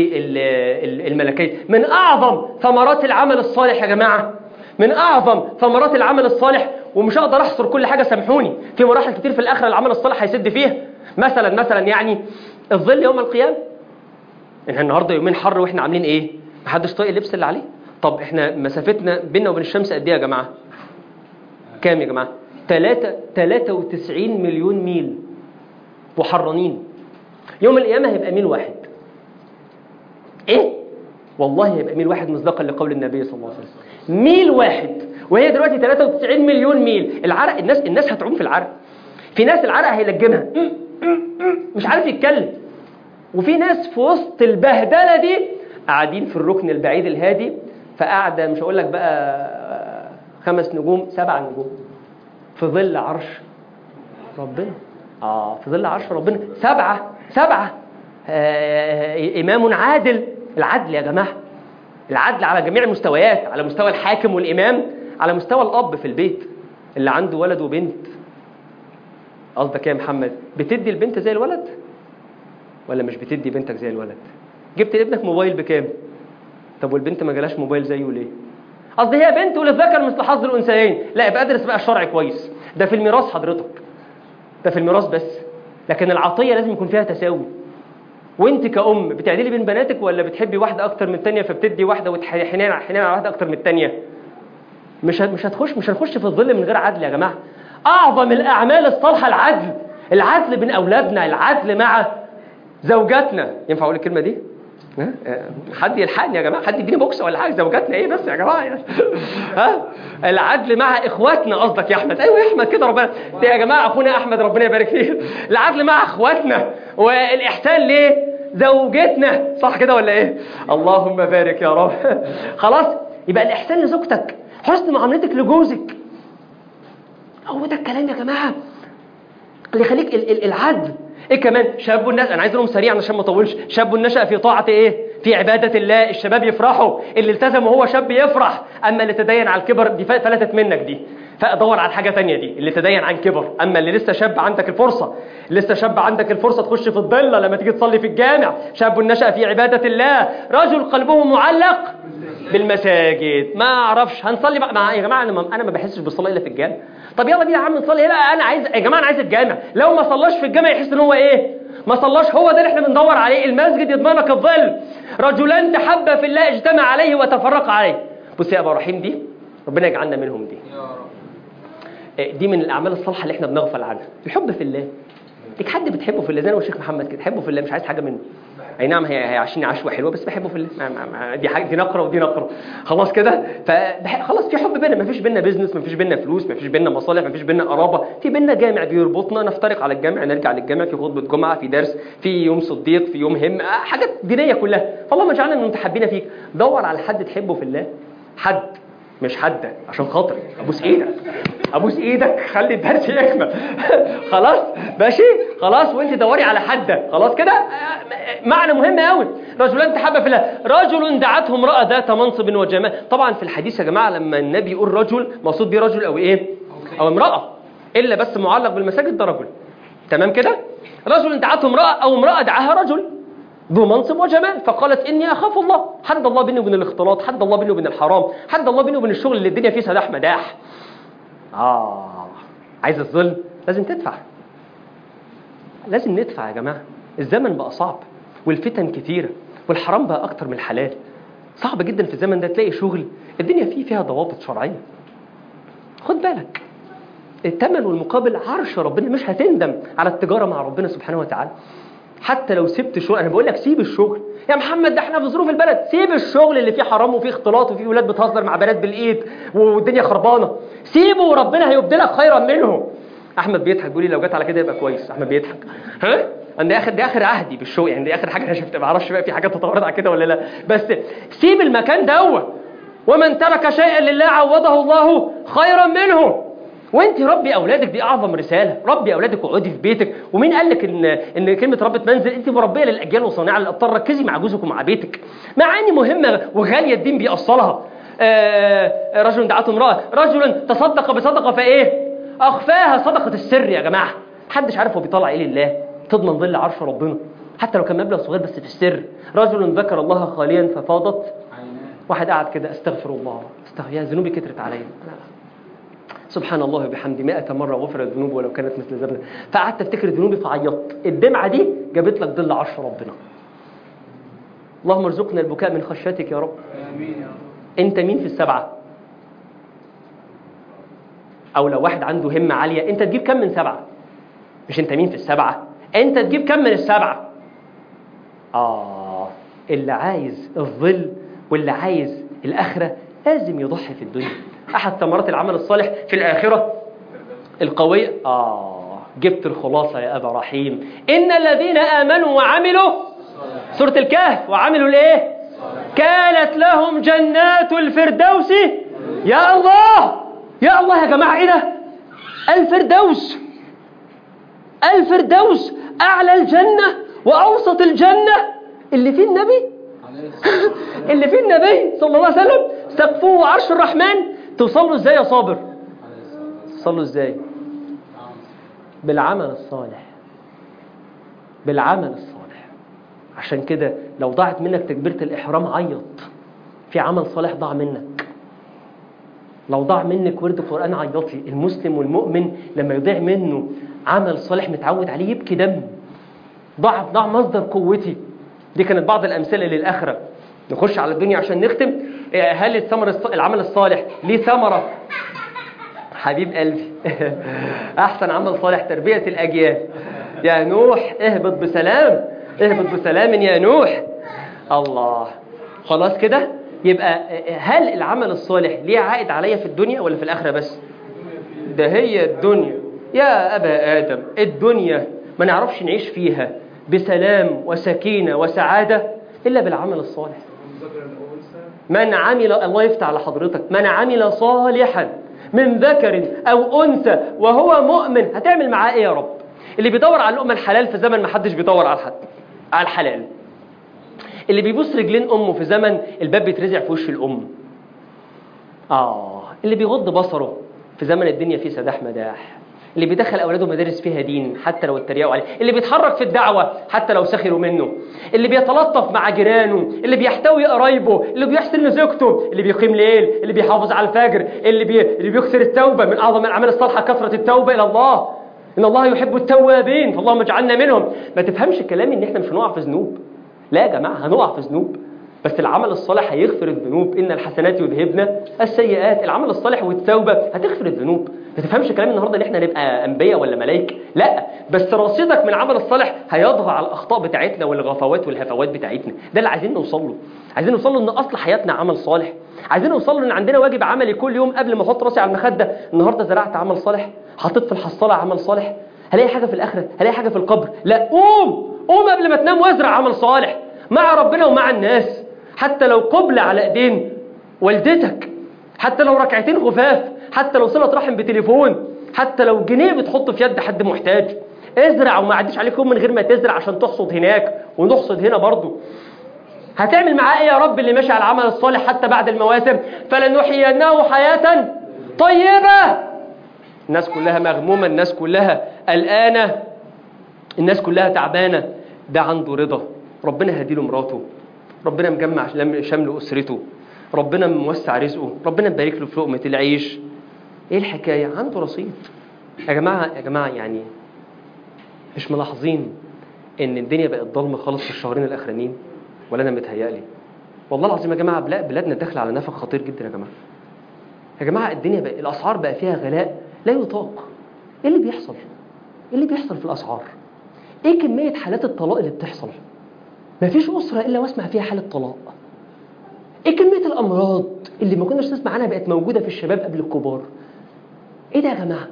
والملكية من أعظم ثمرات العمل الصالح يا جماعة من أعظم ثمرات العمل الصالح ومش هقدر أحصر كل حاجة سامحوني في مراحل كتير في الآخرة العمل الصالح هيسد فيها مثلا مثلا يعني الظل يوم القيامة احنا النهاردة يومين حر واحنا عاملين ايه محدش طايق اللبس اللي عليه طب احنا مسافتنا بيننا وبين الشمس قد ايه يا جماعة كام يا جماعة 3 93 مليون ميل محرنين يوم القيامة هيبقى ميل واحد ايه والله هيبقى ميل واحد مصداقا لقول النبي صلى الله عليه وسلم ميل واحد وهي دلوقتي 93 مليون ميل العرق الناس الناس هتعوم في العرق في ناس العرق هيلجمها مش عارف يتكلم وفي ناس في وسط البهدله دي قاعدين في الركن البعيد الهادي فقاعده مش هقول لك بقى خمس نجوم سبع نجوم في ظل عرش ربنا اه في ظل عرش ربنا سبعة سبعة آه إمام عادل العدل يا جماعة العدل على جميع المستويات على مستوى الحاكم والإمام على مستوى الأب في البيت اللي عنده ولد وبنت قصدك ايه يا محمد بتدي البنت زي الولد ولا مش بتدي بنتك زي الولد جبت لابنك موبايل بكام طب والبنت ما جالهاش موبايل زيه ليه قصدي هي بنت وللذكر مثل حظ الانثيين لا يبقى ادرس بقى الشرع كويس ده في الميراث حضرتك ده في الميراث بس لكن العطيه لازم يكون فيها تساوي وانت كأم بتعدلي بين بناتك ولا بتحبي واحده اكتر من الثانيه فبتدي واحده وتحنين حنين على واحده اكتر من الثانيه مش مش هتخش مش هنخش في الظل من غير عدل يا جماعه اعظم الاعمال الصالحه العدل العدل بين اولادنا العدل مع زوجاتنا ينفع اقول الكلمه دي ها؟ حد يلحقني يا جماعه حد يديني بوكس ولا حاجه زوجاتنا ايه بس يا جماعه ها العدل مع اخواتنا قصدك يا احمد ايوه يا احمد كده ربنا ده يا جماعه اخونا احمد ربنا يبارك فيه العدل مع اخواتنا والاحسان ليه زوجتنا صح كده ولا ايه اللهم بارك يا رب خلاص يبقى الاحسان لزوجتك حسن معاملتك لجوزك هو ده الكلام يا جماعه اللي يخليك ال- ال- العدل ايه كمان شاب الناس انا عايز اقولهم سريعا عشان ما اطولش شاب نشا في طاعه ايه في عباده الله الشباب يفرحوا اللي التزم وهو شاب يفرح اما اللي تدين على الكبر دي فلتت منك دي فدور على حاجه تانية دي اللي تدين عن كبر اما اللي لسه شاب عندك الفرصه لسه شاب عندك الفرصه تخش في الضله لما تيجي تصلي في الجامع شاب نشا في عباده الله رجل قلبه معلق بالمساجد ما اعرفش هنصلي بقى مع يا جماعه انا ما انا ما بحسش بالصلاه الا في الجامع طب يلا بينا يا عم نصلي لا انا عايز يا جماعه انا عايز الجامع لو ما صلاش في الجامع يحس ان هو ايه ما صلاش هو ده اللي احنا بندور عليه المسجد يضمنك الظل رجلان تحبا في الله اجتمع عليه وتفرق عليه بص يا ابو رحيم دي ربنا يجعلنا منهم دي إيه، دي من الاعمال الصالحه اللي احنا بنغفل عنها الحب في الله ليك حد بتحبه في الله زي انا والشيخ محمد كده تحبه في الله مش عايز حاجه منه اي نعم هي هي عشان عشوه حلوه بس بحبه في الله ما ما ما دي حاجه دي نقره ودي نقره خلاص كده فبح... خلاص في حب بينا ما فيش بينا بيزنس ما فيش بينا فلوس ما فيش بينا مصالح ما فيش بينا قرابه في بينا جامع بيربطنا نفترق على الجامع نرجع للجامع في خطبه جمعه في درس في يوم صديق في يوم هم آه، حاجات دينيه كلها فاللهم اجعلنا من المتحبين فيك دور على حد تحبه في الله حد مش حد عشان خاطري ابوس ايدك ابوس ايدك خلي الدرس يكمل خلاص ماشي خلاص وانت دوري على حد خلاص كده آه، معنى مهم قوي رجلان تحب في الله رجل دعته امراه ذات منصب وجمال طبعا في الحديث يا جماعه لما النبي يقول رجل مقصود بيه رجل او ايه او امراه الا بس معلق بالمساجد ده رجل تمام كده رجل دعته امراه او امراه دعاها رجل ذو منصب وجمال فقالت اني اخاف الله حد الله بيني وبين الاختلاط حد الله بيني وبين الحرام حد الله بيني وبين الشغل اللي الدنيا فيه سداح مداح اه عايز الظل لازم تدفع لازم ندفع يا جماعه الزمن بقى صعب والفتن كتيره والحرام بقى اكتر من الحلال صعب جدا في الزمن ده تلاقي شغل الدنيا فيه فيها ضوابط شرعيه خد بالك الثمن والمقابل عرش ربنا مش هتندم على التجاره مع ربنا سبحانه وتعالى حتى لو سبت الشغل انا بقول لك سيب الشغل يا محمد ده احنا في ظروف البلد سيب الشغل اللي فيه حرام وفيه اختلاط وفيه ولاد بتهزر مع بنات بالايد والدنيا خربانه سيبه وربنا هيبدلك خيرا منه احمد بيضحك بيقول لي لو جت على كده يبقى كويس احمد بيضحك ها انا دي اخر دي اخر عهدي بالشغل يعني دي اخر حاجه انا شفتها ما اعرفش بقى في حاجات تطورت على كده ولا لا بس سيب المكان دوت ومن ترك شيئا لله عوضه الله خيرا منه وانت ربي اولادك دي اعظم رساله ربي اولادك واقعدي في بيتك ومين قال لك ان ان كلمه ربة منزل انت مربيه للاجيال وصانعه للابطال ركزي مع جوزك ومع بيتك معاني مهمه وغاليه الدين بيأصلها آه رجل دعته امراه رجل تصدق بصدقه فايه اخفاها صدقه السر يا جماعه محدش عارف هو بيطلع ايه لله تضمن ظل عرش ربنا حتى لو كان مبلغ صغير بس في السر رجل ذكر الله خاليا ففاضت واحد قاعد كده استغفر الله استغفر يا ذنوبي كترت عليا سبحان الله وبحمده 100 مرة غفرت ذنوبي ولو كانت مثل زبد فقعدت افتكر ذنوبي فعيطت الدمعة دي جابت لك ظل عرش ربنا اللهم ارزقنا البكاء من خشيتك يا رب امين يا رب انت مين في السبعة او لو واحد عنده همة عالية انت تجيب كم من سبعة مش انت مين في السبعة انت تجيب كم من السبعة اه اللي عايز الظل واللي عايز الاخرة لازم يضحي في الدنيا احد ثمرات العمل الصالح في الاخرة القوية آه جبت الخلاصة يا أبا رحيم إن الذين آمنوا وعملوا سورة الكهف وعملوا الإيه كانت لهم جنات الفردوس يا الله يا الله يا جماعة إيه ده الفردوس الفردوس أعلى الجنة وأوسط الجنة اللي فيه النبي عليه الصلاه والسلام اللي فيه النبي صلى الله عليه وسلم سقفه عرش الرحمن توصلوا ازاي يا صابر عليه الصلاه والسلام تصلوا ازاي بالعمل الصالح بالعمل الصالح عشان كده لو ضاعت منك تكبيرة الإحرام عيط في عمل صالح ضاع منك لو ضاع منك ورد القرآن عيطي المسلم والمؤمن لما يضيع منه عمل صالح متعود عليه يبكي دم ضاع ضاع مصدر قوتي دي كانت بعض الامثله للاخره نخش على الدنيا عشان نختم إيه، هل الثمر الص- العمل الصالح ليه ثمره حبيب قلبي احسن عمل صالح تربيه الاجيال يا نوح اهبط بسلام اهبط بسلام يا نوح الله خلاص كده يبقى هل العمل الصالح ليه عائد عليا في الدنيا ولا في الاخره بس ده هي الدنيا يا ابا ادم الدنيا ما نعرفش نعيش فيها بسلام وسكينه وسعاده الا بالعمل الصالح ذكر الأنثى من عمل الله يفتح على حضرتك من عمل صالحا من ذكر او انثى وهو مؤمن هتعمل معاه ايه يا رب اللي بيدور على اللقمه الحلال في زمن ما حدش بيدور على الحد على الحلال اللي بيبص رجلين امه في زمن الباب بيترزع في وش الام اه اللي بيغض بصره في زمن الدنيا فيه سداح مداح اللي بيدخل اولاده مدارس فيها دين حتى لو اتريقوا عليه اللي بيتحرك في الدعوه حتى لو سخروا منه اللي بيتلطف مع جيرانه اللي بيحتوي قرايبه اللي بيحسن لزوجته اللي بيقيم ليل اللي بيحافظ على الفجر اللي بي... اللي بيكثر التوبه من اعظم الاعمال الصالحه كثره التوبه الى الله ان الله يحب التوابين فاللهم اجعلنا منهم ما تفهمش كلامي ان احنا مش هنقع في ذنوب لا يا جماعه هنقع في ذنوب بس العمل الصالح هيغفر الذنوب ان الحسنات يذهبن السيئات العمل الصالح والتوبه هتغفر الذنوب ما تفهمش كلام النهارده ان احنا نبقى انبياء ولا ملائكه لا بس رصيدك من العمل الصالح هيضغى على الاخطاء بتاعتنا والغفوات والهفوات بتاعتنا ده اللي عايزين نوصل له عايزين نوصل له ان اصل حياتنا عمل صالح عايزين نوصل له ان عندنا واجب عملي كل يوم قبل ما احط راسي على المخده النهارده زرعت عمل صالح حطيت في الحصاله عمل صالح هلاقي حاجه في الاخره هلاقي حاجه في القبر لا قوم قوم قبل ما تنام وازرع عمل صالح مع ربنا ومع الناس حتى لو قبلة على ايدين والدتك حتى لو ركعتين خفاف حتى لو صلة رحم بتليفون حتى لو جنيه بتحطه في يد حد محتاج ازرع وما عديش عليك يوم من غير ما تزرع عشان تحصد هناك ونحصد هنا برضه هتعمل معاه ايه يا رب اللي ماشي على العمل الصالح حتى بعد المواسم فلنحيينه حياة طيبة الناس كلها مغمومة الناس كلها قلقانة الناس كلها تعبانة ده عنده رضا ربنا هديله مراته ربنا مجمع لم- شمل أسرته ربنا موسع رزقه ربنا مبارك له في لقمة العيش ايه الحكاية عنده رصيد يا جماعة يا جماعة يعني مش ملاحظين ان الدنيا بقت ضلمة خالص في الشهرين الاخرانيين ولا انا متهيألي والله العظيم يا جماعة بلا- بلادنا داخلة على نفق خطير جدا يا جماعة يا جماعة الدنيا بقى الأسعار بقى فيها غلاء لا يطاق ايه اللي بيحصل ايه اللي بيحصل في الأسعار ايه كمية حالات الطلاق اللي بتحصل مفيش أسرة إلا واسمع فيها حالة طلاق ايه كمية الأمراض اللي ما كناش نسمع عنها بقت موجودة في الشباب قبل الكبار ايه ده يا جماعة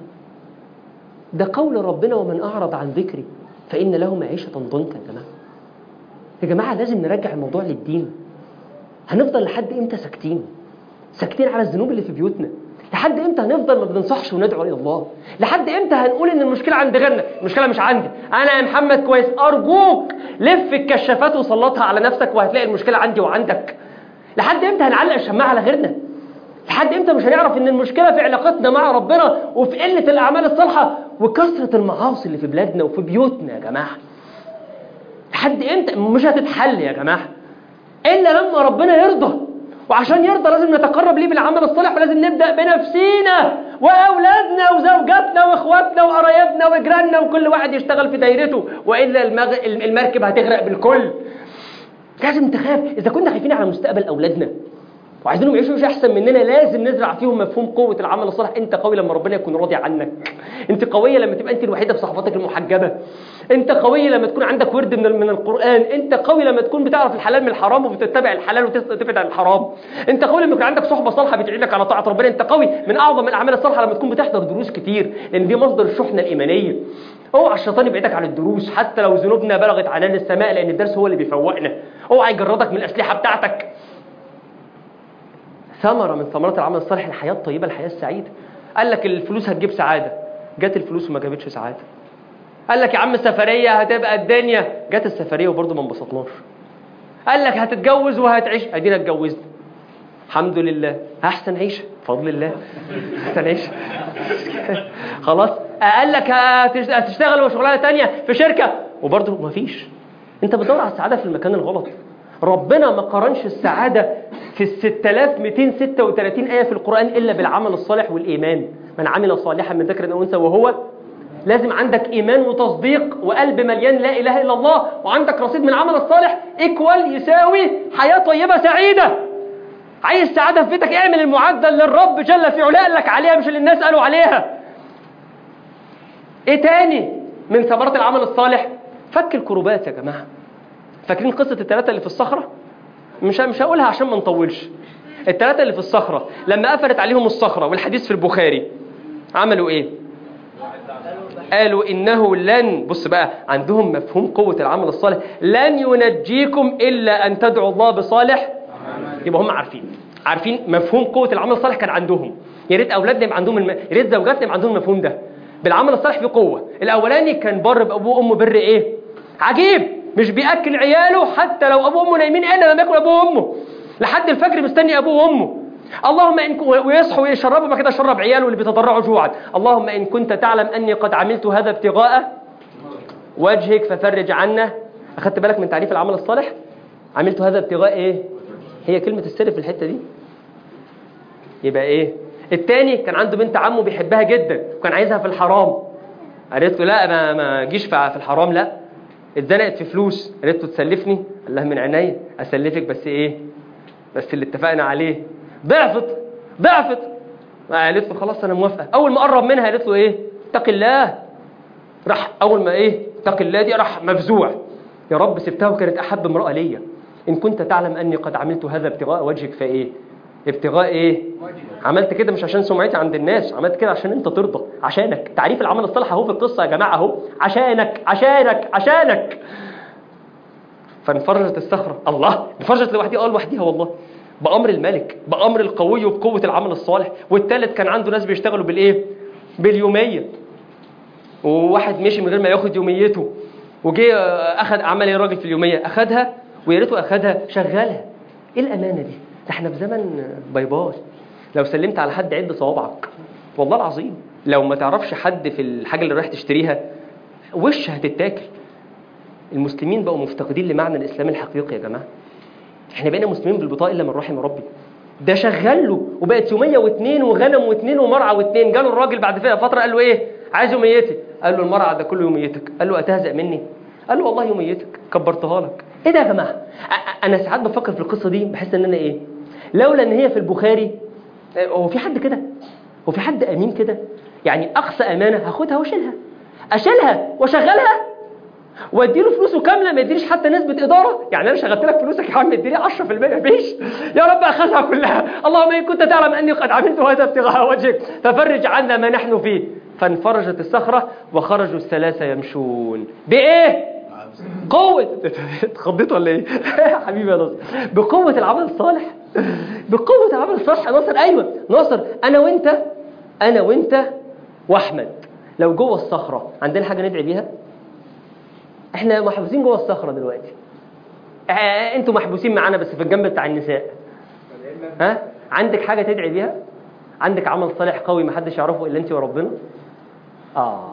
ده قول ربنا ومن أعرض عن ذكري فإن له معيشة ضنكا يا جماعة يا جماعة لازم نرجع الموضوع للدين هنفضل لحد امتى ساكتين ساكتين على الذنوب اللي في بيوتنا لحد امتى هنفضل ما بننصحش وندعو الى الله لحد امتى هنقول ان المشكله عند غيرنا المشكله مش عندي انا يا محمد كويس ارجوك لف الكشافات وسلطها على نفسك وهتلاقي المشكله عندي وعندك لحد امتى هنعلق الشماعه على غيرنا لحد امتى مش هنعرف ان المشكله في علاقتنا مع ربنا وفي قله الاعمال الصالحه وكثره المعاصي اللي في بلادنا وفي بيوتنا يا جماعه لحد امتى مش هتتحل يا جماعه الا لما ربنا يرضى وعشان يرضى لازم نتقرب ليه بالعمل الصالح ولازم نبدا بنفسينا واولادنا وزوجاتنا واخواتنا وقرايبنا وجيراننا وكل واحد يشتغل في دايرته والا المغ... المركب هتغرق بالكل لازم تخاف اذا كنا خايفين على مستقبل اولادنا وعايزينهم يعيشوا مش احسن مننا لازم نزرع فيهم مفهوم قوه العمل الصالح انت قوي لما ربنا يكون راضي عنك انت قويه لما تبقى انت الوحيده في صحباتك المحجبه انت قوي لما تكون عندك ورد من من القران انت قوي لما تكون بتعرف الحلال من الحرام وبتتبع الحلال وتبعد عن الحرام انت قوي لما يكون عندك صحبه صالحه بتعينك على طاعه ربنا انت قوي من اعظم الاعمال الصالحه لما تكون بتحضر دروس كتير لان دي مصدر الشحنه الايمانيه اوعى الشيطان يبعدك عن الدروس حتى لو ذنوبنا بلغت عنان السماء لان الدرس هو اللي بيفوقنا اوعى يجردك من الاسلحه بتاعتك ثمرة من ثمرات العمل الصالح الحياة الطيبة الحياة السعيدة قال لك الفلوس هتجيب سعادة جت الفلوس وما جابتش سعادة قال لك يا عم السفرية هتبقى الدنيا جت السفرية وبرضه ما انبسطناش قال لك هتتجوز وهتعيش ادينا اتجوزنا الحمد لله احسن عيشه بفضل الله احسن عيشه خلاص قال لك هتش- هتشتغل شغلانه تانية في شركه وبرضه ما فيش انت بتدور على السعاده في المكان الغلط ربنا ما قارنش السعاده في ال 6236 ايه في القران الا بالعمل الصالح والايمان من عمل صالحا من ذكر او انثى وهو لازم عندك ايمان وتصديق وقلب مليان لا اله الا الله وعندك رصيد من العمل الصالح ايكوال يساوي حياه طيبه سعيده عايز سعاده في بيتك اعمل المعدل للرب جل في علاه قال لك عليها مش اللي الناس قالوا عليها ايه تاني من ثمرات العمل الصالح فك الكروبات يا جماعه فاكرين قصه الثلاثه اللي في الصخره مش مش هقولها عشان ما نطولش الثلاثه اللي في الصخره لما قفلت عليهم الصخره والحديث في البخاري عملوا ايه قالوا انه لن بص بقى عندهم مفهوم قوه العمل الصالح لن ينجيكم الا ان تدعوا الله بصالح يبقى هم عارفين عارفين مفهوم قوه العمل الصالح كان عندهم يا ريت اولادنا يبقى عندهم الم... يا ريت زوجاتنا يبقى عندهم المفهوم ده بالعمل الصالح في قوه الاولاني كان بر بابوه وامه بر ايه عجيب مش بياكل عياله حتى لو ابوه وامه نايمين الا لما ياكل ابوه وامه لحد الفجر مستني ابوه وامه اللهم ان ويصحوا ويشربوا ما كده شرب عياله اللي بيتضرعوا جوعا اللهم ان كنت تعلم اني قد عملت هذا ابتغاء وجهك ففرج عنا اخدت بالك من تعريف العمل الصالح عملت هذا ابتغاء ايه هي كلمه السر في الحته دي يبقى ايه التاني كان عنده بنت عمه بيحبها جدا وكان عايزها في الحرام قالت له لا ما ما جيش في في الحرام لا اتزنقت في فلوس قالت له تسلفني قال لها من عينيا اسلفك بس ايه بس اللي اتفقنا عليه ضعفت ضعفت قالت له خلاص انا موافقه اول ما قرب منها قالت له ايه اتق الله راح اول ما ايه اتق الله دي راح مفزوع يا رب سبتها وكانت احب امراه ليا ان كنت تعلم اني قد عملت هذا ابتغاء وجهك فايه ابتغاء ايه عملت كده مش عشان سمعتي عند الناس عملت كده عشان انت ترضى عشانك تعريف العمل الصالح اهو في القصه يا جماعه اهو عشانك عشانك عشانك فانفرجت الصخره الله انفرجت لوحدها اه لوحدها والله بامر الملك بامر القوي وبقوه العمل الصالح والثالث كان عنده ناس بيشتغلوا بالايه باليوميه وواحد مشي من غير ما ياخد يوميته وجه اخذ عمل ايه الراجل في اليوميه اخذها ويا ريته اخذها شغلها ايه الامانه دي ده احنا في زمن باي باي لو سلمت على حد عد صوابعك والله العظيم لو ما تعرفش حد في الحاجه اللي رايح تشتريها وش هتتاكل المسلمين بقوا مفتقدين لمعنى الاسلام الحقيقي يا جماعه احنا بقينا مسلمين بالبطاقه الا من رحم ربي ده شغل له وبقت يوميه واثنين وغنم واثنين ومرعى واثنين جاله الراجل بعد فيها فتره قال له ايه عايز يوميتي قال له المرعى ده كله يوميتك قال له اتهزأ مني قال له والله يوميتك كبرتها لك ايه ده يا جماعه انا ساعات بفكر في القصه دي بحس ان انا ايه لولا ان هي في البخاري هو في حد كده هو في حد امين كده يعني اقصى امانه هاخدها واشيلها اشيلها واشغلها واديله فلوسه كامله ما يدينيش حتى نسبه اداره يعني انا شغلت لك فلوسك يا عم اديني 10% مفيش يا رب اخذها كلها اللهم ان كنت تعلم اني قد عملت هذا ابتغاء وجهك ففرج عنا ما نحن فيه فانفرجت الصخره وخرجوا الثلاثه يمشون بايه قوة اتخضيت ولا ايه؟ يا حبيبي يا ناصر بقوة العمل الصالح بقوة العمل الصالح يا ناصر ايوه ناصر انا وانت انا وانت واحمد لو جوه الصخرة عندنا حاجة ندعي بيها؟ احنا محبوسين جوه الصخرة دلوقتي اه انتوا محبوسين معانا بس في الجنب بتاع النساء ها؟ عندك حاجة تدعي بيها؟ عندك عمل صالح قوي محدش يعرفه الا انت وربنا؟ اه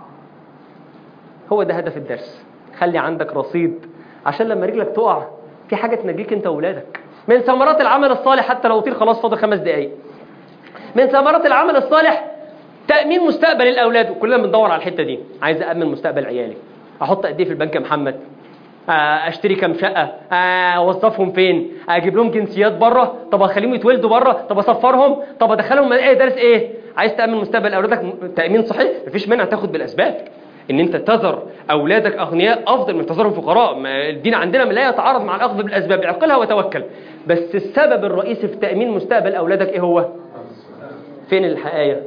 هو ده هدف الدرس خلي عندك رصيد عشان لما رجلك تقع في حاجة تنجيك انت واولادك من ثمرات العمل الصالح حتى لو طير خلاص فاضل خمس دقايق من ثمرات العمل الصالح تأمين مستقبل الأولاد وكلنا بندور على الحتة دي عايز أأمن مستقبل عيالي أحط قد إيه في البنك يا محمد اشتري كام شقه اوظفهم فين اجيب لهم جنسيات بره طب اخليهم يتولدوا بره طب اسفرهم طب ادخلهم ايه درس ايه عايز تامن مستقبل اولادك تامين صحيح مفيش مانع تاخد بالاسباب ان انت تذر اولادك اغنياء افضل من تذرهم فقراء الدين عندنا لا يتعارض مع الاخذ بالاسباب اعقلها وتوكل بس السبب الرئيسي في تامين مستقبل اولادك ايه هو فين الحقايه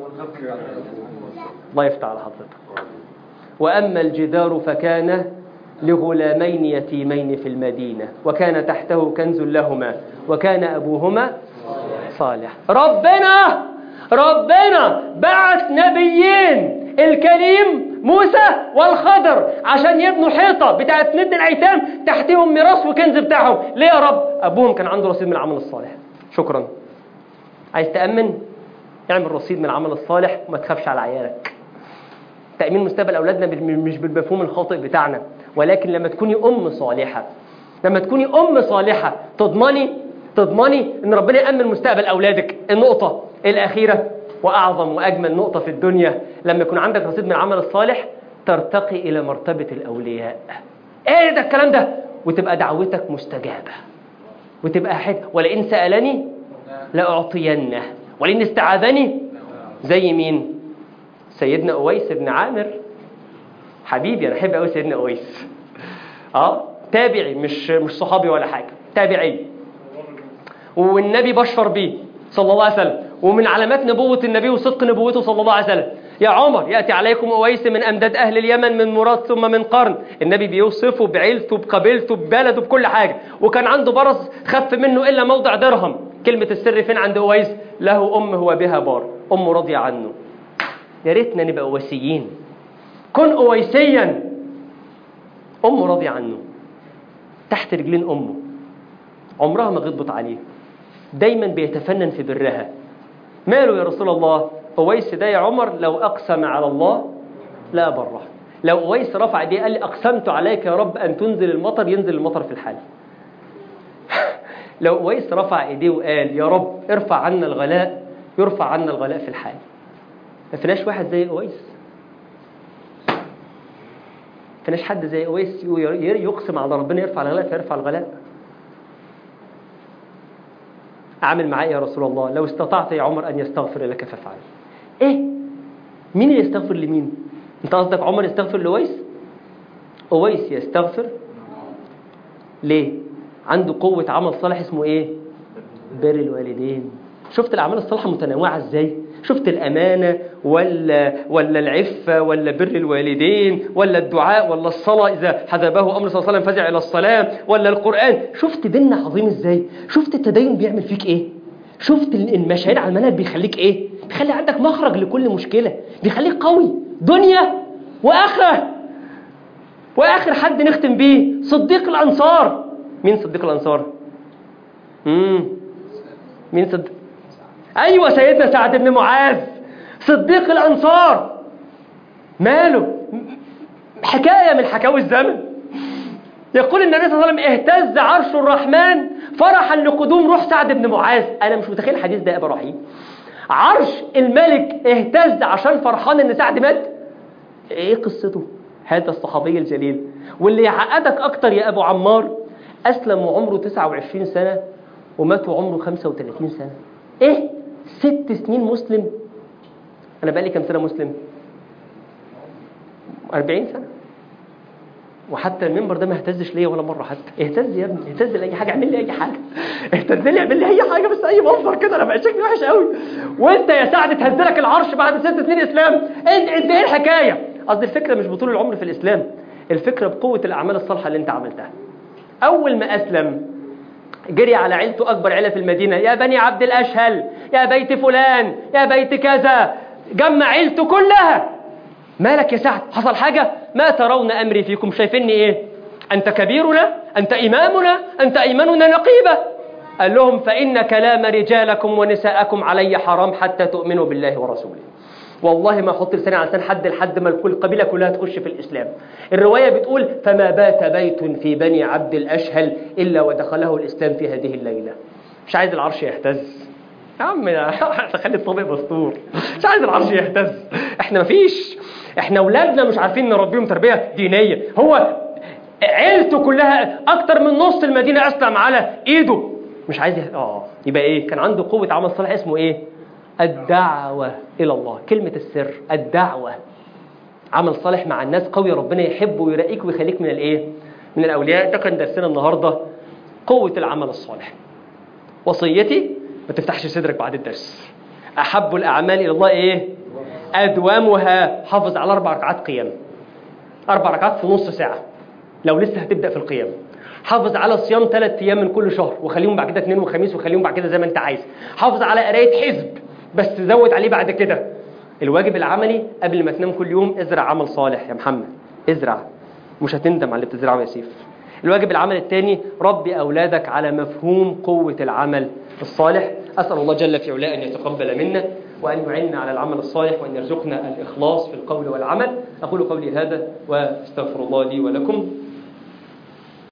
الله يفتح على حضرتك واما الجدار فكان لغلامين يتيمين في المدينه وكان تحته كنز لهما وكان ابوهما صالح ربنا ربنا بعث نبيين الكريم موسى والخضر عشان يبنوا حيطة بتاعت ند الأيتام تحتهم ميراث وكنز بتاعهم ليه يا رب أبوهم كان عنده رصيد من العمل الصالح شكرا عايز تأمن اعمل رصيد من العمل الصالح وما تخافش على عيالك تأمين مستقبل أولادنا مش بالمفهوم الخاطئ بتاعنا ولكن لما تكوني أم صالحة لما تكوني أم صالحة تضمني تضمني ان ربنا يأمن مستقبل أولادك النقطة الأخيرة وأعظم وأجمل نقطة في الدنيا لما يكون عندك رصيد من العمل الصالح ترتقي إلى مرتبة الأولياء إيه ده الكلام ده وتبقى دعوتك مستجابة وتبقى حد ولئن سألني لأعطينه ولئن استعاذني زي مين سيدنا أويس بن عامر حبيبي أنا أحب أوي سيدنا أويس اه تابعي مش مش صحابي ولا حاجة تابعي والنبي بشر بيه صلى الله عليه وسلم ومن علامات نبوة النبي وصدق نبوته صلى الله عليه وسلم يا عمر يأتي عليكم أويس من أمداد أهل اليمن من مراد ثم من قرن النبي بيوصفه بعيلته بقبيلته ببلده بكل حاجة وكان عنده برص خف منه إلا موضع درهم كلمة السر فين عند أويس له أم هو بها بار أمه راضية عنه يا ريتنا نبقى أويسيين كن أويسيا أمه راضية عنه تحت رجلين أمه عمرها ما غضبت عليه دايما بيتفنن في برها ماله يا رسول الله أويس ده يا عمر لو أقسم على الله لا بره لو أويس رفع ايديه قال لي أقسمت عليك يا رب أن تنزل المطر ينزل المطر في الحال لو أويس رفع ايديه وقال يا رب ارفع عنا الغلاء يرفع عنا الغلاء في الحال ما فيناش واحد زي أويس ما فيناش حد زي أويس يقسم على ربنا يرفع الغلاء فيرفع الغلاء أعمل معاه يا رسول الله لو استطعت يا عمر أن يستغفر لك فافعل إيه مين اللي يستغفر لمين أنت قصدك عمر يستغفر لأويس أويس يستغفر ليه عنده قوة عمل صالح اسمه إيه بر الوالدين شفت الأعمال الصالحة متنوعة إزاي شفت الأمانة ولا ولا العفة ولا بر الوالدين ولا الدعاء ولا الصلاة إذا حذبه أمر صلى الله عليه وسلم فزع إلى الصلاة ولا القرآن شفت ديننا عظيم إزاي شفت التدين بيعمل فيك إيه شفت المشاهير على المنهج بيخليك إيه بيخلي عندك مخرج لكل مشكلة بيخليك قوي دنيا وآخرة وآخر حد نختم بيه صديق الأنصار مين صديق الأنصار مم. مين صديق أيوة سيدنا سعد بن معاذ صديق الأنصار ماله حكاية من حكاوي الزمن يقول النبي صلى الله عليه وسلم اهتز عرش الرحمن فرحا لقدوم روح سعد بن معاذ أنا مش متخيل الحديث ده يا أبو رحيم عرش الملك اهتز عشان فرحان إن سعد مات إيه قصته هذا الصحابي الجليل واللي يعقدك أكتر يا أبو عمار أسلم وعمره 29 سنة ومات وعمره 35 سنة إيه ست سنين مسلم أنا بقالي كم سنة مسلم 40 سنة وحتى المنبر ده ما اهتزش ليا ولا مرة حتى اهتز يا ابني اهتز لأي حاجة اعمل لي أي حاجة اهتز لي اعمل لي أي حاجة بس أي منظر كده أنا بقى شكلي وحش قوي وأنت يا سعد تهز لك العرش بعد ست سنين إسلام أنت أنت إيه الحكاية قصدي الفكرة مش بطول العمر في الإسلام الفكرة بقوة الأعمال الصالحة اللي أنت عملتها أول ما أسلم جري على عيلته أكبر عيلة في المدينة يا بني عبد الأشهل يا بيت فلان يا بيت كذا جمع عيلته كلها مالك يا سعد حصل حاجة ما ترون أمري فيكم شايفيني إيه أنت كبيرنا أنت إمامنا أنت أيمننا نقيبة قال لهم فإن كلام رجالكم ونساءكم علي حرام حتى تؤمنوا بالله ورسوله والله ما احط لساني على لسان حد لحد ما الكل القبيله كلها تخش في الاسلام الروايه بتقول فما بات بيت في بني عبد الاشهل الا ودخله الاسلام في هذه الليله مش عايز العرش يهتز يا عم خلي الطبيب مستور مش عايز العرش يهتز احنا مفيش احنا اولادنا مش عارفين نربيهم تربيه دينيه هو عيلته كلها اكتر من نص المدينه اسلم على ايده مش عايز يه... اه يبقى ايه كان عنده قوه عمل صالح اسمه ايه الدعوة إلى الله كلمة السر الدعوة عمل صالح مع الناس قوي ربنا يحبه ويرقيك ويخليك من الايه من الأولياء ده كان درسنا النهاردة قوة العمل الصالح وصيتي ما تفتحش صدرك بعد الدرس أحب الأعمال إلى الله إيه أدوامها حافظ على أربع ركعات قيام أربع ركعات في نص ساعة لو لسه هتبدأ في القيام حافظ على صيام ثلاث أيام من كل شهر وخليهم بعد كده اثنين وخميس وخليهم بعد كده زي ما أنت عايز حافظ على قراية حزب بس زود عليه بعد كده الواجب العملي قبل ما تنام كل يوم ازرع عمل صالح يا محمد ازرع مش هتندم على اللي بتزرعه يا سيف الواجب العمل الثاني ربي أولادك على مفهوم قوة العمل الصالح أسأل الله جل في علاه أن يتقبل منا وأن يعيننا على العمل الصالح وأن يرزقنا الإخلاص في القول والعمل أقول قولي هذا وأستغفر الله لي ولكم